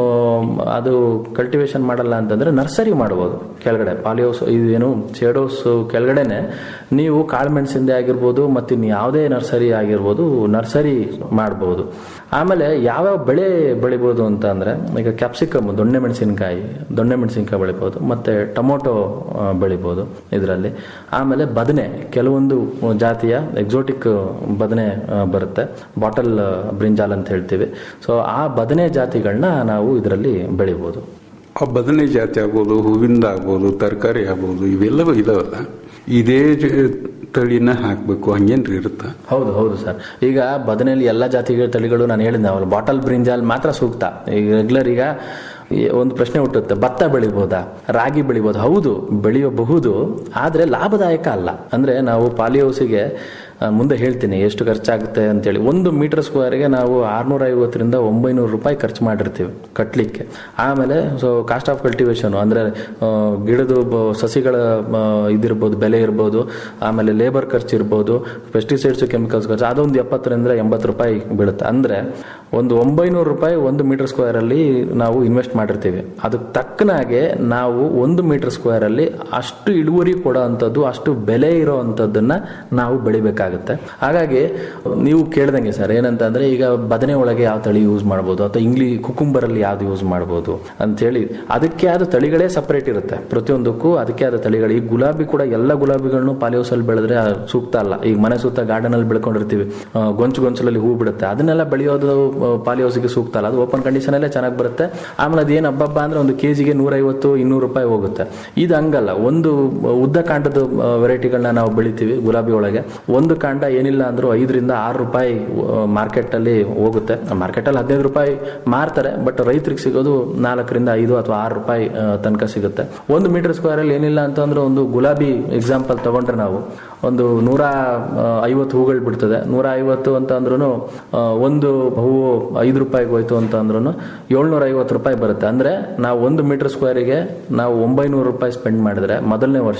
ಮ- ಅದು ಕಲ್ಟಿವೇಶನ್ ಮಾಡಲ್ಲ ಅಂತಂದ್ರೆ ನರ್ಸರಿ ಮಾಡ್ಬೋದು ಕೆಳಗಡೆ ಪಾಲಿಹೌಸ್ ಇದೇನು ಶೇಡೋಸ್ ಕೆಳಗಡೆನೆ ನೀವು ಕಾಳುಮೆಣಸಿಂದೆ ಆಗಿರ್ಬೋದು ಮತ್ತು ಇನ್ನು ಯಾವುದೇ ನರ್ಸರಿ ಆಗಿರ್ಬೋದು ನರ್ಸರಿ ಮಾಡ್ಬೋದು ಆಮೇಲೆ ಯಾವ್ಯಾವ ಬೆಳೆ ಬೆಳಿಬೋದು ಅಂತ ಅಂದ್ರೆ ಈಗ ಕ್ಯಾಪ್ಸಿಕಮ್ ದೊಣ್ಣೆ ಮೆಣಸಿನಕಾಯಿ ದೊಣ್ಣೆ ಮೆಣಸಿನಕಾಯಿ ಬೆಳಿಬೋದು ಮತ್ತೆ ಟೊಮೊಟೊ ಆ, ಬೆಳಿಬೋದು ಇದರಲ್ಲಿ ಆಮೇಲೆ ಬದನೆ ಕೆಲವೊಂದು ಜಾತಿಯ ಎಕ್ಸೋಟಿಕ್ ಬದನೆ ಆ, ಬರುತ್ತೆ ಬಾಟಲ್ ಬ್ರಿಂಜಾಲ್ ಅಂತ ಹೇಳ್ತೀವಿ ಸೊ ಆ ಬದನೆ ಜಾತಿಗಳನ್ನ ನಾವು ಇದರಲ್ಲಿ ಬೆಳಿಬೋದು ಆ ಬದನೆ ಜಾತಿ ಆಗ್ಬೋದು ಹೂವಿಂದ ಆಗ್ಬೋದು ತರಕಾರಿ ಆಗ್ಬೋದು ಇವೆಲ್ಲವೂ ಇದಾವಲ್ಲ ಇದೇ ಜ- ತಳಿನ ಹಾಕಬೇಕು ಹಂಗೇನ್ರಿ ಇರುತ್ತಾ ಹೌದು ಹೌದು ಸರ್ ಈಗ ಬದನೆಯಲ್ಲಿ ಎಲ್ಲ ಜಾತಿಗಳ ತಳಿಗಳು ನಾನು ಹೇಳಿದ್ದೆ ಅವಳು ಬಾಟಲ್ ಬ್ರಿಂಜಾಲ್ ಮಾತ್ರ ಸೂಕ್ತ ಈಗ ರೆಗ್ಯುಲರ್ ಈಗ ಈ ಒಂದು ಪ್ರಶ್ನೆ ಹುಟ್ಟುತ್ತೆ ಭತ್ತ ಬೆಳಿಬೋದಾ ರಾಗಿ ಬೆಳಿಬೋದು ಹೌದು ಬೆಳೆಯಬಹುದು ಆದ್ರೆ ಲಾಭದಾಯಕ ಅಲ್ಲ ಅಂದ್ರೆ ನಾವು ಪಾಲಿ ಹೌಸಿಗೆ ಆ, ಮುಂದೆ ಹೇಳ್ತೀನಿ ಎಷ್ಟು ಖರ್ಚಾಗುತ್ತೆ ಅಂತೇಳಿ ಒಂದು ಮೀಟರ್ ಸ್ಕ್ವೇರ್ಗೆ ನಾವು ಆರ್ನೂರ ಐವತ್ತರಿಂದ ಒಂಬೈನೂರು ರೂಪಾಯಿ ಖರ್ಚು ಮಾಡಿರ್ತೀವಿ ಕಟ್ಲಿಕ್ಕೆ ಆಮೇಲೆ ಸೊ ಕಾಸ್ಟ್ ಆಫ್ ಕಲ್ಟಿವೇಶನ್ ಅಂದ್ರೆ ಆ, ಗಿಡದ ಬ- ಸಸಿಗಳ ಆ, ಇದಿರ್ಬೋದು ಬೆಲೆ ಇರ್ಬೋದು ಆಮೇಲೆ ಲೇಬರ್ ಖರ್ಚು ಇರ್ಬೋದು ಪೆಸ್ಟಿಸೈಡ್ಸ್ ಕೆಮಿಕಲ್ಸ್ ಖರ್ಚು ಅದೊಂದು ಎಪ್ಪತ್ತರಿಂದ ಎಂಬತ್ತು ರೂಪಾಯಿ ಬೀಳುತ್ತೆ ಅಂದ್ರೆ ಒಂದು ಒಂಬೈನೂರು ರೂಪಾಯಿ ಒಂದು ಮೀಟರ್ ಸ್ಕ್ವೇರ್ ಅಲ್ಲಿ ನಾವು ಇನ್ವೆಸ್ಟ್ ಮಾಡಿರ್ತೀವಿ ಅದಕ್ಕೆ ತಕ್ಕನಾಗೆ ನಾವು ಒಂದು ಮೀಟರ್ ಸ್ಕ್ವೇರ್ ಅಲ್ಲಿ ಅಷ್ಟು ಇಳುವರಿ ಕೊಡೋ ಅಂಥದ್ದು ಅಷ್ಟು ಬೆಲೆ ಇರೋ ಅಂಥದ್ದನ್ನ ನಾವು ಬೆಳಿಬೇಕಾಗುತ್ತೆ ಹಾಗಾಗಿ ನೀವು ಕೇಳ್ದಂಗೆ ಸರ್ ಏನಂತಂದ್ರೆ ಈಗ ಬದನೆ ಒಳಗೆ ಯಾವ ತಳಿ ಯೂಸ್ ಮಾಡ್ಬೋದು ಅಥವಾ ಇಂಗ್ಲಿ ಕುಕುಂಬರ್ ಅಲ್ಲಿ ಯಾವ್ದು ಯೂಸ್ ಮಾಡ್ಬೋದು ಅಂತ ಹೇಳಿ ಅದಕ್ಕೆ ಆದ ತಳಿಗಳೇ ಸಪರೇಟ್ ಇರುತ್ತೆ ಪ್ರತಿಯೊಂದಕ್ಕೂ ಅದಕ್ಕೆ ಆದ ತಳಿಗಳು ಈ ಗುಲಾಬಿ ಕೂಡ ಎಲ್ಲ ಗುಲಾಬಿಗಳನ್ನು ಪಾಲಿಹೌಸ್ ಅಲ್ಲಿ ಬೆಳೆದ್ರೆ ಅದು ಸೂಕ್ತ ಅಲ್ಲ ಈಗ ಮನೆ ಸುತ್ತ ಗಾರ್ಡನ್ ಅಲ್ಲಿ ಬೆಳ್ಕೊಂಡಿರ್ತೀವಿ ಆ, ಗೊಂಚು ಗೊಂಚಲಲ್ಲಿ ಹೂ ಬಿಡುತ್ತೆ ಅದನ್ನೆಲ್ಲ ಬೆಳೆಯೋದು ಪಾಲಿ ಹೌಸ್ಗೆ ಸೂಕ್ತ ಅಲ್ಲ ಅದು ಓಪನ್ ಕಂಡೀಷನ್ ಅಲ್ಲೇ ಚೆನ್ನಾಗಿ ಬರುತ್ತೆ ಆಮೇಲೆ ಅದೇನು ಹಬ್ಬಬ್ಬ ಅಂದ್ರೆ ಒಂದು ಕೆಜಿಗೆ ನೂರೈವತ್ತು ಇನ್ನೂರು ರೂಪಾಯಿ ಹೋಗುತ್ತೆ ಇದು ಹಂಗಲ್ಲ ಒಂದು ಉದ್ದ ಕಾಂಡದ ವೆರೈಟಿಗಳನ್ನ ನಾವು ಬೆಳಿತೀವಿ ಗುಲಾಬಿ ಒಳಗೆ ಒಂದು ಕಾಂಡ ಏನಿಲ್ಲ ಅಂದ್ರೂ ಐದರಿಂದ ಆರು ರೂಪಾಯಿ ಮಾರ್ಕೆಟ್ ಅಲ್ಲಿ ಹೋಗುತ್ತೆ ಮಾರ್ಕೆಟ್ ಅಲ್ಲಿ ಹದಿನೈದು ರೂಪಾಯಿ ಮಾರ್ತಾರೆ ಬಟ್ ರೈತರಿಗೆ ಸಿಗೋದು ನಾಲ್ಕರಿಂದ ಐದು ಅಥವಾ ಆರು ರೂಪಾಯಿ ಆ, ತನಕ ಸಿಗುತ್ತೆ ಒಂದು ಮೀಟರ್ ಸ್ಕ್ವೇರ್ ಅಲ್ಲಿ ಏನಿಲ್ಲ ಅಂತಂದ್ರೆ ಒಂದು ಗುಲಾಬಿ ಎಕ್ಸಾಂಪಲ್ ತಗೊಂಡ್ರೆ ನಾವು ಒಂದು ನೂರ ಆ, ಐವತ್ತು ಹೂಗಳು ಬಿಡ್ತದೆ ನೂರ ಐವತ್ತು ಅಂತ ಅಂದ್ರೂ ಒಂದು ಹೂವು ಐದು ರೂಪಾಯಿಗೆ ಹೋಯ್ತು ಅಂತ ಅಂದ್ರೂ ಏಳ್ನೂರ ಐವತ್ತು ರೂಪಾಯಿ ಬರುತ್ತೆ ಅಂದ್ರೆ ನಾವು ಒಂದು ಮೀಟರ್ ಸ್ಕ್ವೇರಿಗೆ ನಾವು ಒಂಬೈನೂರು ರೂಪಾಯಿ ಸ್ಪೆಂಡ್ ಮಾಡಿದ್ರೆ ಮೊದಲನೇ ವರ್ಷ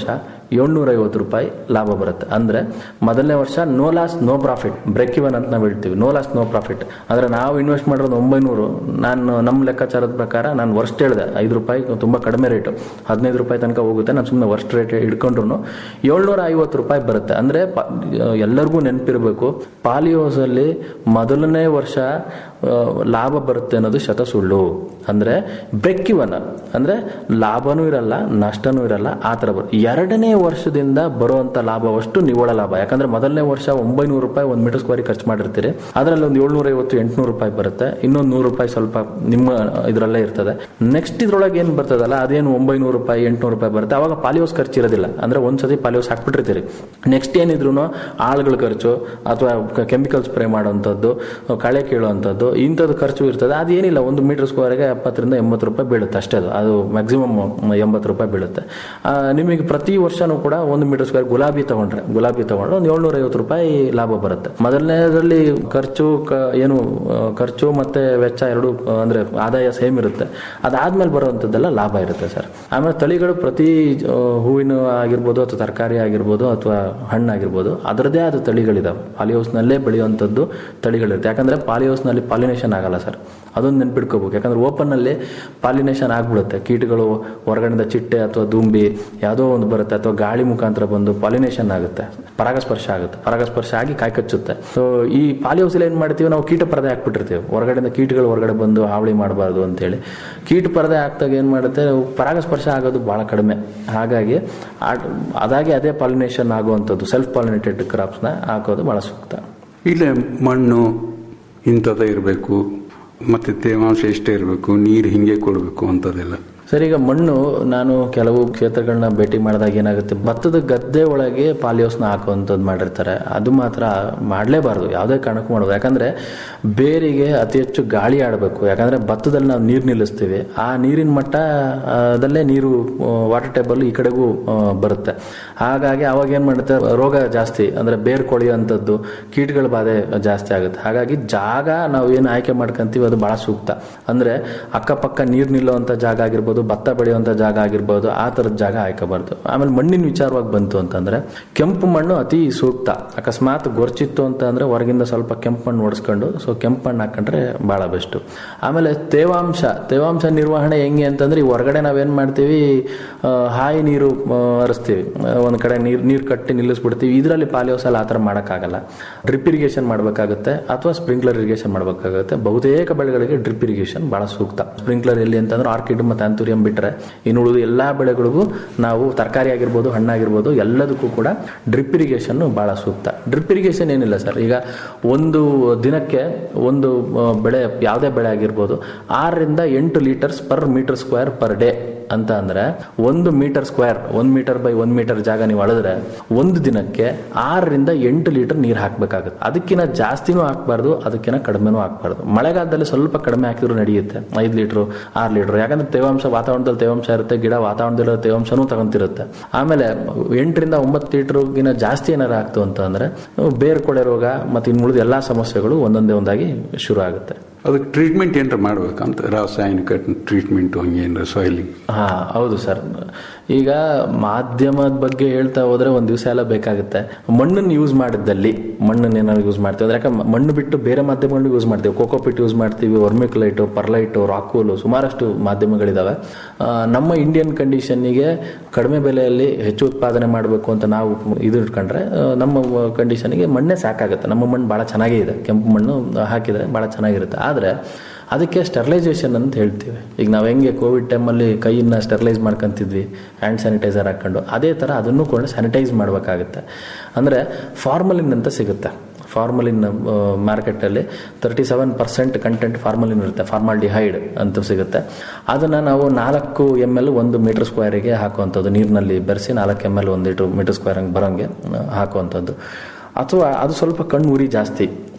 ಏಳ್ನೂರ ಐವತ್ತು ರೂಪಾಯಿ ಲಾಭ ಬರುತ್ತೆ ಅಂದ್ರೆ ಮೊದಲನೇ ವರ್ಷ no loss no profit break even ಅಂತ ನಾವು ಹೇಳ್ತೀವಿ ನೋ ಲಾಸ್ ನೋ ಪ್ರಾಫಿಟ್ ಅಂದ್ರೆ ನಾವು ಇನ್ವೆಸ್ಟ್ ಮಾಡಿರೋದು ಒಂಬೈನೂರು ನಾನು ನಮ್ಮ ಲೆಕ್ಕಾಚಾರದ ಪ್ರಕಾರ ನಾನು ವರ್ಷ ಹೇಳಿದೆ ಐದು ರೂಪಾಯಿ ತುಂಬಾ ಕಡಿಮೆ ರೇಟು ಹದಿನೈದು ರೂಪಾಯಿ ತನಕ ಹೋಗುತ್ತೆ ನಾನು ಸುಮ್ಮನೆ ವರ್ಷ ರೇಟ್ ಹಿಡ್ಕೊಂಡ್ರು ಏಳ್ನೂರ ಐವತ್ತು ರೂಪಾಯಿ ಬರುತ್ತೆ ಅಂದ್ರೆ ಪ- ಎಲ್ಲರಿಗೂ ನೆನಪಿರಬೇಕು ಪಾಲಿಯೋಸ್ ಅಲ್ಲಿ ಮೊದಲನೇ ವರ್ಷ ಆ, ಲಾಭ ಬರುತ್ತೆ ಅನ್ನೋದು ಶತ ಸುಳ್ಳು ಅಂದ್ರೆ ಬ್ರೇಕ್ ಇವನ್ ಅಂದ್ರೆ ಲಾಭನೂ ಇರಲ್ಲ ನಷ್ಟನೂ ಇರಲ್ಲ ಆ ತರ ಬರುತ್ತೆ ಎರಡನೇ ವರ್ಷದಿಂದ ಬರುವಂತ ಲಾಭವಷ್ಟು ನಿವ್ವಳ ಲಾಭ ಯಾಕಂದ್ರೆ ಮೊದಲನೇ ವರ್ಷ ಒಂಬೈನೂರು ರೂಪಾಯಿ ಒಂದು ಮೀಟರ್ ಸ್ಕ್ವೇರ್ ಖರ್ಚು ಮಾಡಿರ್ತೀರಿ ಅದರಲ್ಲಿ ಒಂದು ಏಳ್ನೂರ ಐವತ್ತು ಎಂಟ್ನೂರು ರೂಪಾಯಿ ಬರುತ್ತೆ ಇನ್ನೊಂದು ನೂರು ರೂಪಾಯಿ ಸ್ವಲ್ಪ ನಿಮ್ಮ ಇದರಲ್ಲೇ ಇರ್ತದೆ ನೆಕ್ಸ್ಟ್ ಇದ್ರೊಳಗೆ ಏನು ಬರ್ತದಲ್ಲ ಅದೇನು ಒಂಬೈನೂರು ರೂಪಾಯಿ ಎಂಟ್ನೂರು ರೂಪಾಯಿ ಬರುತ್ತೆ ಅವಾಗ ಪಾಲಿಯೋಸ್ ಖರ್ಚು ಇರೋದಿಲ್ಲ ಅಂದ್ರೆ ಒಂದ್ಸತಿ ಪಾಲಿಯೋಸ್ ಹಾಕ್ಬಿಟ್ಟಿರ್ತೀರಿ ನೆಕ್ಸ್ಟ್ ಏನಿದ್ರು ಆಳುಗಳ ಖರ್ಚು ಅಥವಾ ಕೆಮಿಕಲ್ ಸ್ಪ್ರೇ ಮಾಡುವಂಥದ್ದು ಕಳೆ ಕೀಳುವಂಥದ್ದು ಇಂಥದ್ದು ಖರ್ಚು ಇರ್ತದೆ ಅದೇನಿಲ್ಲ ಒಂದು ಮೀಟರ್ ಸ್ಕ್ವೇರ್ಗೆ ಎಪ್ಪತ್ತರಿಂದ ಎಂಬತ್ತು ರೂಪಾಯಿ ಬೀಳುತ್ತೆ ಅಷ್ಟೇ ಅದು ಅದು ಮ್ಯಾಕ್ಸಿಮಮ್ ಎಂಬತ್ತು ರೂಪಾಯಿ ಬೀಳುತ್ತೆ ಆ, ನಿಮಗೆ ಪ್ರತಿ ವರ್ಷನೂ ಕೂಡ ಒಂದು ಮೀಟರ್ ಸ್ಕ್ವೇರ್ ಗುಲಾಬಿ ತಗೊಂಡ್ರೆ ಗುಲಾಬಿ ತಗೊಂಡ್ರೆ ಒಂದು ಏಳ್ನೂರ ಐವತ್ತು ರೂಪಾಯಿ ಲಾಭ ಬರುತ್ತೆ ಮೊದಲನೇದರಲ್ಲಿ ಖರ್ಚು ಕ- ಏನು ಆ, ಖರ್ಚು ಮತ್ತೆ ವೆಚ್ಚ ಎರಡು ಆ, ಅಂದ್ರೆ ಆದಾಯ ಸೇಮ್ ಇರುತ್ತೆ ಅದಾದ್ಮೇಲೆ ಬರುವಂಥದ್ದೆಲ್ಲ ಲಾಭ ಇರುತ್ತೆ ಸರ್ ಆಮೇಲೆ ತಳಿಗಳು ಪ್ರತಿ ಆ, ಹೂವಿನ ಆಗಿರ್ಬೋದು ಅಥವಾ ತರಕಾರಿ ಆಗಿರ್ಬೋದು ಅಥವಾ ಹಣ್ಣಾಗಿರ್ಬೋದು ಅದರದೇ ಆದ ತಳಿಗಳಿದಾವೆ ಪಾಲಿಹೌಸ್ನಲ್ಲೇ ಬೆಳೆಯುವಂಥದ್ದು ತಳಿಗಳಿರುತ್ತೆ ಯಾಕಂದ್ರೆ ಪಾಲಿಹೌಸ್ನಲ್ಲಿ ಪಾಲಿನೇಷನ್ ಆಗಲ್ಲ ಸರ್ ಅದೊಂದು ನೆನ್ಪಿಟ್ಕೋಬೇಕು ಯಾಕಂದ್ರೆ ಓಪನ್ ಅಲ್ಲಿ ಪಾಲಿನೇಷನ್ ಆಗ್ಬಿಡುತ್ತೆ ಕೀಟಗಳು ಹೊರಗಡೆಯಿಂದ ಚಿಟ್ಟೆ ಅಥವಾ ದುಂಬಿ ಯಾವುದೋ ಒಂದು ಬರುತ್ತೆ ಅಥವಾ ಗಾಳಿ ಮುಖಾಂತರ ಬಂದು ಪಾಲಿನೇಷನ್ ಆಗುತ್ತೆ ಪರಾಗಸ್ಪರ್ಶ ಆಗುತ್ತೆ ಪರಾಗಸ್ಪರ್ಶ ಆಗಿ ಕಾಯಿ ಕಚ್ಚುತ್ತೆ ಸೊ ಈ ಪಾಲಿ ಹೌಸಲ್ಲಿ ಏನ್ ಮಾಡ್ತೀವಿ ನಾವು ಕೀಟ ಪರದೆ ಹಾಕ್ಬಿಟ್ಟಿರ್ತೀವಿ ಹೊರಗಡೆಯಿಂದ ಕೀಟಗಳು ಹೊರಗಡೆ ಬಂದು ಹಾವಳಿ ಮಾಡಬಾರ್ದು ಅಂತೇಳಿ ಕೀಟ ಪರದೆ ಹಾಕ್ದಾಗ ಏನ್ ಮಾಡುತ್ತೆ ಪರಾಗಸ್ಪರ್ಶ ಆಗೋದು ಬಹಳ ಕಡಿಮೆ ಹಾಗಾಗಿ ಆ- ಅದಾಗಿ ಅದೇ ಪಾಲಿನೇಷನ್ ಆಗುವಂಥದ್ದು ಸೆಲ್ಫ್ ಪಾಲಿನೇಟೆಡ್ ಕ್ರಾಪ್ಸ್ನ ಹಾಕೋದು ಬಹಳ ಸೂಕ್ತ ಇಲ್ಲೇ ಮಣ್ಣು ಇಂಥದ್ದೇ ಇರಬೇಕು ಮತ್ತೆ ತೇವಾಂಶ ಎಷ್ಟೇ ಇರಬೇಕು ನೀರು ಹಿಂಗೆ ಕೊಡಬೇಕು ಅಂಥದ್ದೆಲ್ಲ ಸರ್ ಈಗ ಮಣ್ಣು ನಾನು ಕೆಲವು ಕ್ಷೇತ್ರಗಳನ್ನ ಭೇಟಿ ಮಾಡಿದಾಗ ಏನಾಗುತ್ತೆ ಭತ್ತದ ಗದ್ದೆ ಒಳಗೆ ಪಾಲಿಯೋಸ್ನ ಹಾಕುವಂಥದ್ದು ಮಾಡಿರ್ತಾರೆ ಅದು ಮಾತ್ರ ಮಾಡಲೇಬಾರ್ದು ಯಾವುದೇ ಕಾರಣಕ್ಕೂ ಮಾಡೋದು ಯಾಕಂದ್ರೆ ಬೇರಿಗೆ ಅತಿ ಹೆಚ್ಚು ಗಾಳಿ ಆಡಬೇಕು ಯಾಕಂದ್ರೆ ಭತ್ತದಲ್ಲಿ ನಾವು ನೀರು ನಿಲ್ಲಿಸ್ತೀವಿ ಆ ನೀರಿನ ಮಟ್ಟ ಆ, ದಲ್ಲೇ ನೀರು ವಾಟರ್ ಟೇಬಲ್ ಈ ಕಡೆಗೂ ಆ, ಬರುತ್ತೆ ಹಾಗಾಗಿ ಅವಾಗ ಏನ್ ಮಾಡುತ್ತೆ ರೋಗ ಜಾಸ್ತಿ ಅಂದ್ರೆ ಬೇರ್ ಕೊಳೆಯುವಂಥದ್ದು ಕೀಟಗಳ ಬಾಧೆ ಜಾಸ್ತಿ ಆಗುತ್ತೆ ಹಾಗಾಗಿ ಜಾಗ ನಾವು ಏನು ಆಯ್ಕೆ ಮಾಡ್ಕೊಂತೀವಿ ಅದು ಬಹಳ ಸೂಕ್ತ ಅಂದ್ರೆ ಅಕ್ಕಪಕ್ಕ ನೀರು ನಿಲ್ಲುವಂತ ಜಾಗ ಆಗಿರ್ಬೋದು ಭತ್ತ ಬೆಳೆಯುವಂತ ಜಾಗ ಆಗಿರ್ಬೋದು ಆ ತರದ ಜಾಗ ಆಯ್ಕೋಬಾರ್ದು ಆಮೇಲೆ ಮಣ್ಣಿನ ವಿಚಾರವಾಗಿ ಬಂತು ಅಂತಂದ್ರೆ ಕೆಂಪು ಮಣ್ಣು ಅತಿ ಸೂಕ್ತ ಅಕಸ್ಮಾತ್ ಗೊರ್ಚಿತ್ತು ಅಂತ ಅಂದ್ರೆ ಹೊರಗಿಂದ ಸ್ವಲ್ಪ ಕೆಂಪು ಮಣ್ಣು ಒಡಿಸ್ಕೊಂಡು ಸೊ ಕೆಂಪು ಮಣ್ಣು ಹಾಕೊಂಡ್ರೆ ಬಹಳ ಬೆಸ್ಟ್ ಆಮೇಲೆ ತೇವಾಂಶ ತೇವಾಂಶ ನಿರ್ವಹಣೆ ಹೆಂಗೆ ಅಂತಂದ್ರೆ ಈ ಹೊರಗಡೆ ನಾವೇನ್ ಮಾಡ್ತೀವಿ ಆ, ಹಾಯಿ ನೀರು ಆ, ಹರಿಸ್ತೀವಿ ಆ, ಒಂದ್ ಕಡೆ ನೀರ್ ನೀರ್ ಕಟ್ಟಿ ನಿಲ್ಲಿಸ್ಬಿಡ್ತೀವಿ ಇದರಲ್ಲಿ ಪಾಲಿಯೋಸಲ್ ಆ ಥರ ಮಾಡೋಕ್ಕಾಗಲ್ಲ ಡ್ರಿಪ್ ಇರಿಗೇಷನ್ ಮಾಡಬೇಕಾಗುತ್ತೆ ಅಥವಾ ಸ್ಪ್ರಿಂಕ್ಲರ್ ಇರಿಗೇಷನ್ ಮಾಡಬೇಕಾಗುತ್ತೆ ಬಹುತೇಕ ಬೆಳೆಗಳಿಗೆ ಡ್ರಿಪ್ ಇರಿಗೇಷನ್ ಬಹಳ ಸೂಕ್ತ ಸ್ಪ್ರಿಂಕ್ಲರ್ ಎಲ್ಲಿ ಅಂತಂದ್ರೆ ಆರ್ಕಿಡ್ ಮತ್ತು ಆಂಥೂರಿಯಂ ಬಿಟ್ರೆ ಇನ್ನು ಉಳಿದು ಎಲ್ಲಾ ಬೆಳೆಗಳಿಗೂ ನಾವು ತರಕಾರಿ ಆಗಿರ್ಬೋದು ಹಣ್ಣಾಗಿರ್ಬೋದು ಎಲ್ಲದಕ್ಕೂ ಕೂಡ ಡ್ರಿಪ್ ಇರಿಗೇಷನ್ ಬಹಳ ಸೂಕ್ತ ಡ್ರಿಪ್ ಇರಿಗೇಷನ್ ಏನಿಲ್ಲ ಸರ್ ಈಗ ಒಂದು ದಿನಕ್ಕೆ ಒಂದು ಆ, ಬೆಳೆ ಯಾವುದೇ ಬೆಳೆ ಆಗಿರ್ಬೋದು ಆರರಿಂದ ಎಂಟು litres per metre square per day ಅಂತ ಅಂದ್ರೆ ಒಂದು ಮೀಟರ್ ಸ್ಕ್ವೇರ್ ಒಂದ್ ಮೀಟರ್ ಬೈ ಒಂದ್ ಮೀಟರ್ ಜಾಗ ನೀವು ಅಳೆದ್ರೆ ಒಂದು ದಿನಕ್ಕೆ ಆರರಿಂದ ಎಂಟು ಲೀಟರ್ ನೀರು ಹಾಕ್ಬೇಕಾಗುತ್ತೆ ಅದಕ್ಕಿಂತ ಜಾಸ್ತಿನೂ ಹಾಕ್ಬಾರ್ದು ಅದಕ್ಕಿಂತ ಕಡಿಮೆನೂ ಹಾಕ್ಬಾರ್ದು ಮಳೆಗಾಲದಲ್ಲಿ ಸ್ವಲ್ಪ ಕಡಿಮೆ ಹಾಕಿದ್ರು ನಡೆಯುತ್ತೆ ಐದು ಲೀಟರ್ ಆರು ಲೀಟರ್ ಯಾಕಂದ್ರೆ ತೇವಾಂಶ ವಾತಾವರಣದಲ್ಲಿ ತೇವಾಂಶ ಇರುತ್ತೆ ಗಿಡ ವಾತಾವರಣದಲ್ಲಿ ತೇವಾಂಶನೂ ತಗೊಂತಿರುತ್ತೆ ಆಮೇಲೆ ಎಂಟರಿಂದ ಒಂಬತ್ತು ಲೀಟರ್ಗಿನ ಜಾಸ್ತಿ ಏನಾರು ಆಗ್ತು ಅಂತ ಅಂದ್ರೆ ಬೇರ್ ಕೊಳೆ ರೋಗ ಮತ್ತೆ ಇನ್ನು ಉಳಿದ ಎಲ್ಲಾ ಸಮಸ್ಯೆಗಳು ಒಂದೊಂದೇ ಒಂದಾಗಿ ಶುರು ಆಗುತ್ತೆ ಅದಕ್ಕೆ ಟ್ರೀಟ್ಮೆಂಟ್ ಏನಾರ ಮಾಡ್ಬೇಕಂತ ರಾಸಾಯನಿಕ ಟ್ರೀಟ್ಮೆಂಟ್ ಹಂಗೆ ಏನಾರ ಸಾಯಿಲಿಗೆ ಹಾ ಹೌದು ಸರ್ ಈಗ ಮಾಧ್ಯಮದ ಬಗ್ಗೆ ಹೇಳ್ತಾ ಹೋದ್ರೆ ಒಂದ್ ದಿವಸ ಎಲ್ಲ ಬೇಕಾಗುತ್ತೆ ಮಣ್ಣನ್ನು ಯೂಸ್ ಮಾಡಿದ್ದಲ್ಲಿ ಮಣ್ಣನ್ನು ಏನಾದ್ರು ಯೂಸ್ ಮಾಡ್ತೀವಿ ಅಂದ್ರೆ ಯಾಕಂದ್ರೆ ಮಣ್ಣು ಬಿಟ್ಟು ಬೇರೆ ಮಾಧ್ಯಮಗಳನ್ನ ಯೂಸ್ ಮಾಡ್ತೀವಿ ಕೋಕೋಪಿಟ್ ಯೂಸ್ ಮಾಡ್ತೀವಿ ವರ್ಮಿಕ್ಲೈಟು ಪರ್ಲೈಟು ರಾಕೋಲು ಸುಮಾರಷ್ಟು ಮಾಧ್ಯಮಗಳಿದಾವೆ ಆ, ನಮ್ಮ ಇಂಡಿಯನ್ ಕಂಡೀಷನ್ನಿಗೆ ಕಡಿಮೆ ಬೆಲೆಯಲ್ಲಿ ಹೆಚ್ಚು ಉತ್ಪಾದನೆ ಮಾಡಬೇಕು ಅಂತ ನಾವು ಇದು ಇಟ್ಕೊಂಡ್ರೆ ಆ, ನಮ್ಮ ಕಂಡೀಷನ್ಗೆ ಮಣ್ಣೇ ಸಾಕಾಗುತ್ತೆ ನಮ್ಮ ಮಣ್ಣು ಬಹಳ ಚೆನ್ನಾಗೇ ಇದೆ ಕೆಂಪು ಮಣ್ಣು ಹಾಕಿದ್ರೆ ಬಹಳ ಚೆನ್ನಾಗಿರುತ್ತೆ ಆದ್ರೆ ಅದಕ್ಕೆ ಸ್ಟೆರ್ಲೈಸೇಷನ್ ಅಂತ ಹೇಳ್ತೀವಿ ಈಗ ನಾವು ಹೆಂಗೆ ಕೋವಿಡ್ ಟೈಮಲ್ಲಿ ಕೈಯನ್ನ ಸ್ಟೆರ್ಲೈಸ್ ಮಾಡ್ಕೊಂತಿದ್ವಿ ಹ್ಯಾಂಡ್ ಸ್ಯಾನಿಟೈಸರ್ ಹಾಕೊಂಡು ಅದೇ ಥರ ಅದನ್ನು ಕೂಡ ಸ್ಯಾನಿಟೈಸ್ ಮಾಡಬೇಕಾಗುತ್ತೆ ಅಂದರೆ ಫಾರ್ಮಲಿನ್ ಅಂತ ಸಿಗುತ್ತೆ ಫಾರ್ಮಲಿನ್ ಮಾರ್ಕೆಟಲ್ಲಿ thirty seven percent content formalin ಇರುತ್ತೆ ಫಾರ್ಮಾಲ್ಡಿಹೈಡ್ ಅಂತ ಸಿಗುತ್ತೆ ಅದನ್ನು ನಾವು ನಾಲ್ಕು ಎಮ್ ಎಲ್ ಒಂದು ಮೀಟರ್ ಸ್ಕ್ವೇರಿಗೆ ಹಾಕುವಂಥದ್ದು ನೀರಿನಲ್ಲಿ ಬೆರೆಸಿ ನಾಲ್ಕು ಎಮ್ ಎಲ್ ಒಂದು ಲೀಟರ್ ಮೀಟರ್ ಸ್ಕ್ವೇರ್ ಹಂಗೆ ಬರೋಂಗೆ ಆ, ಹಾಕುವಂಥದ್ದು ಅಥವಾ ಅದು ಸ್ವಲ್ಪ ಕಣ್ಣು ಉರಿ ಜಾಸ್ತಿ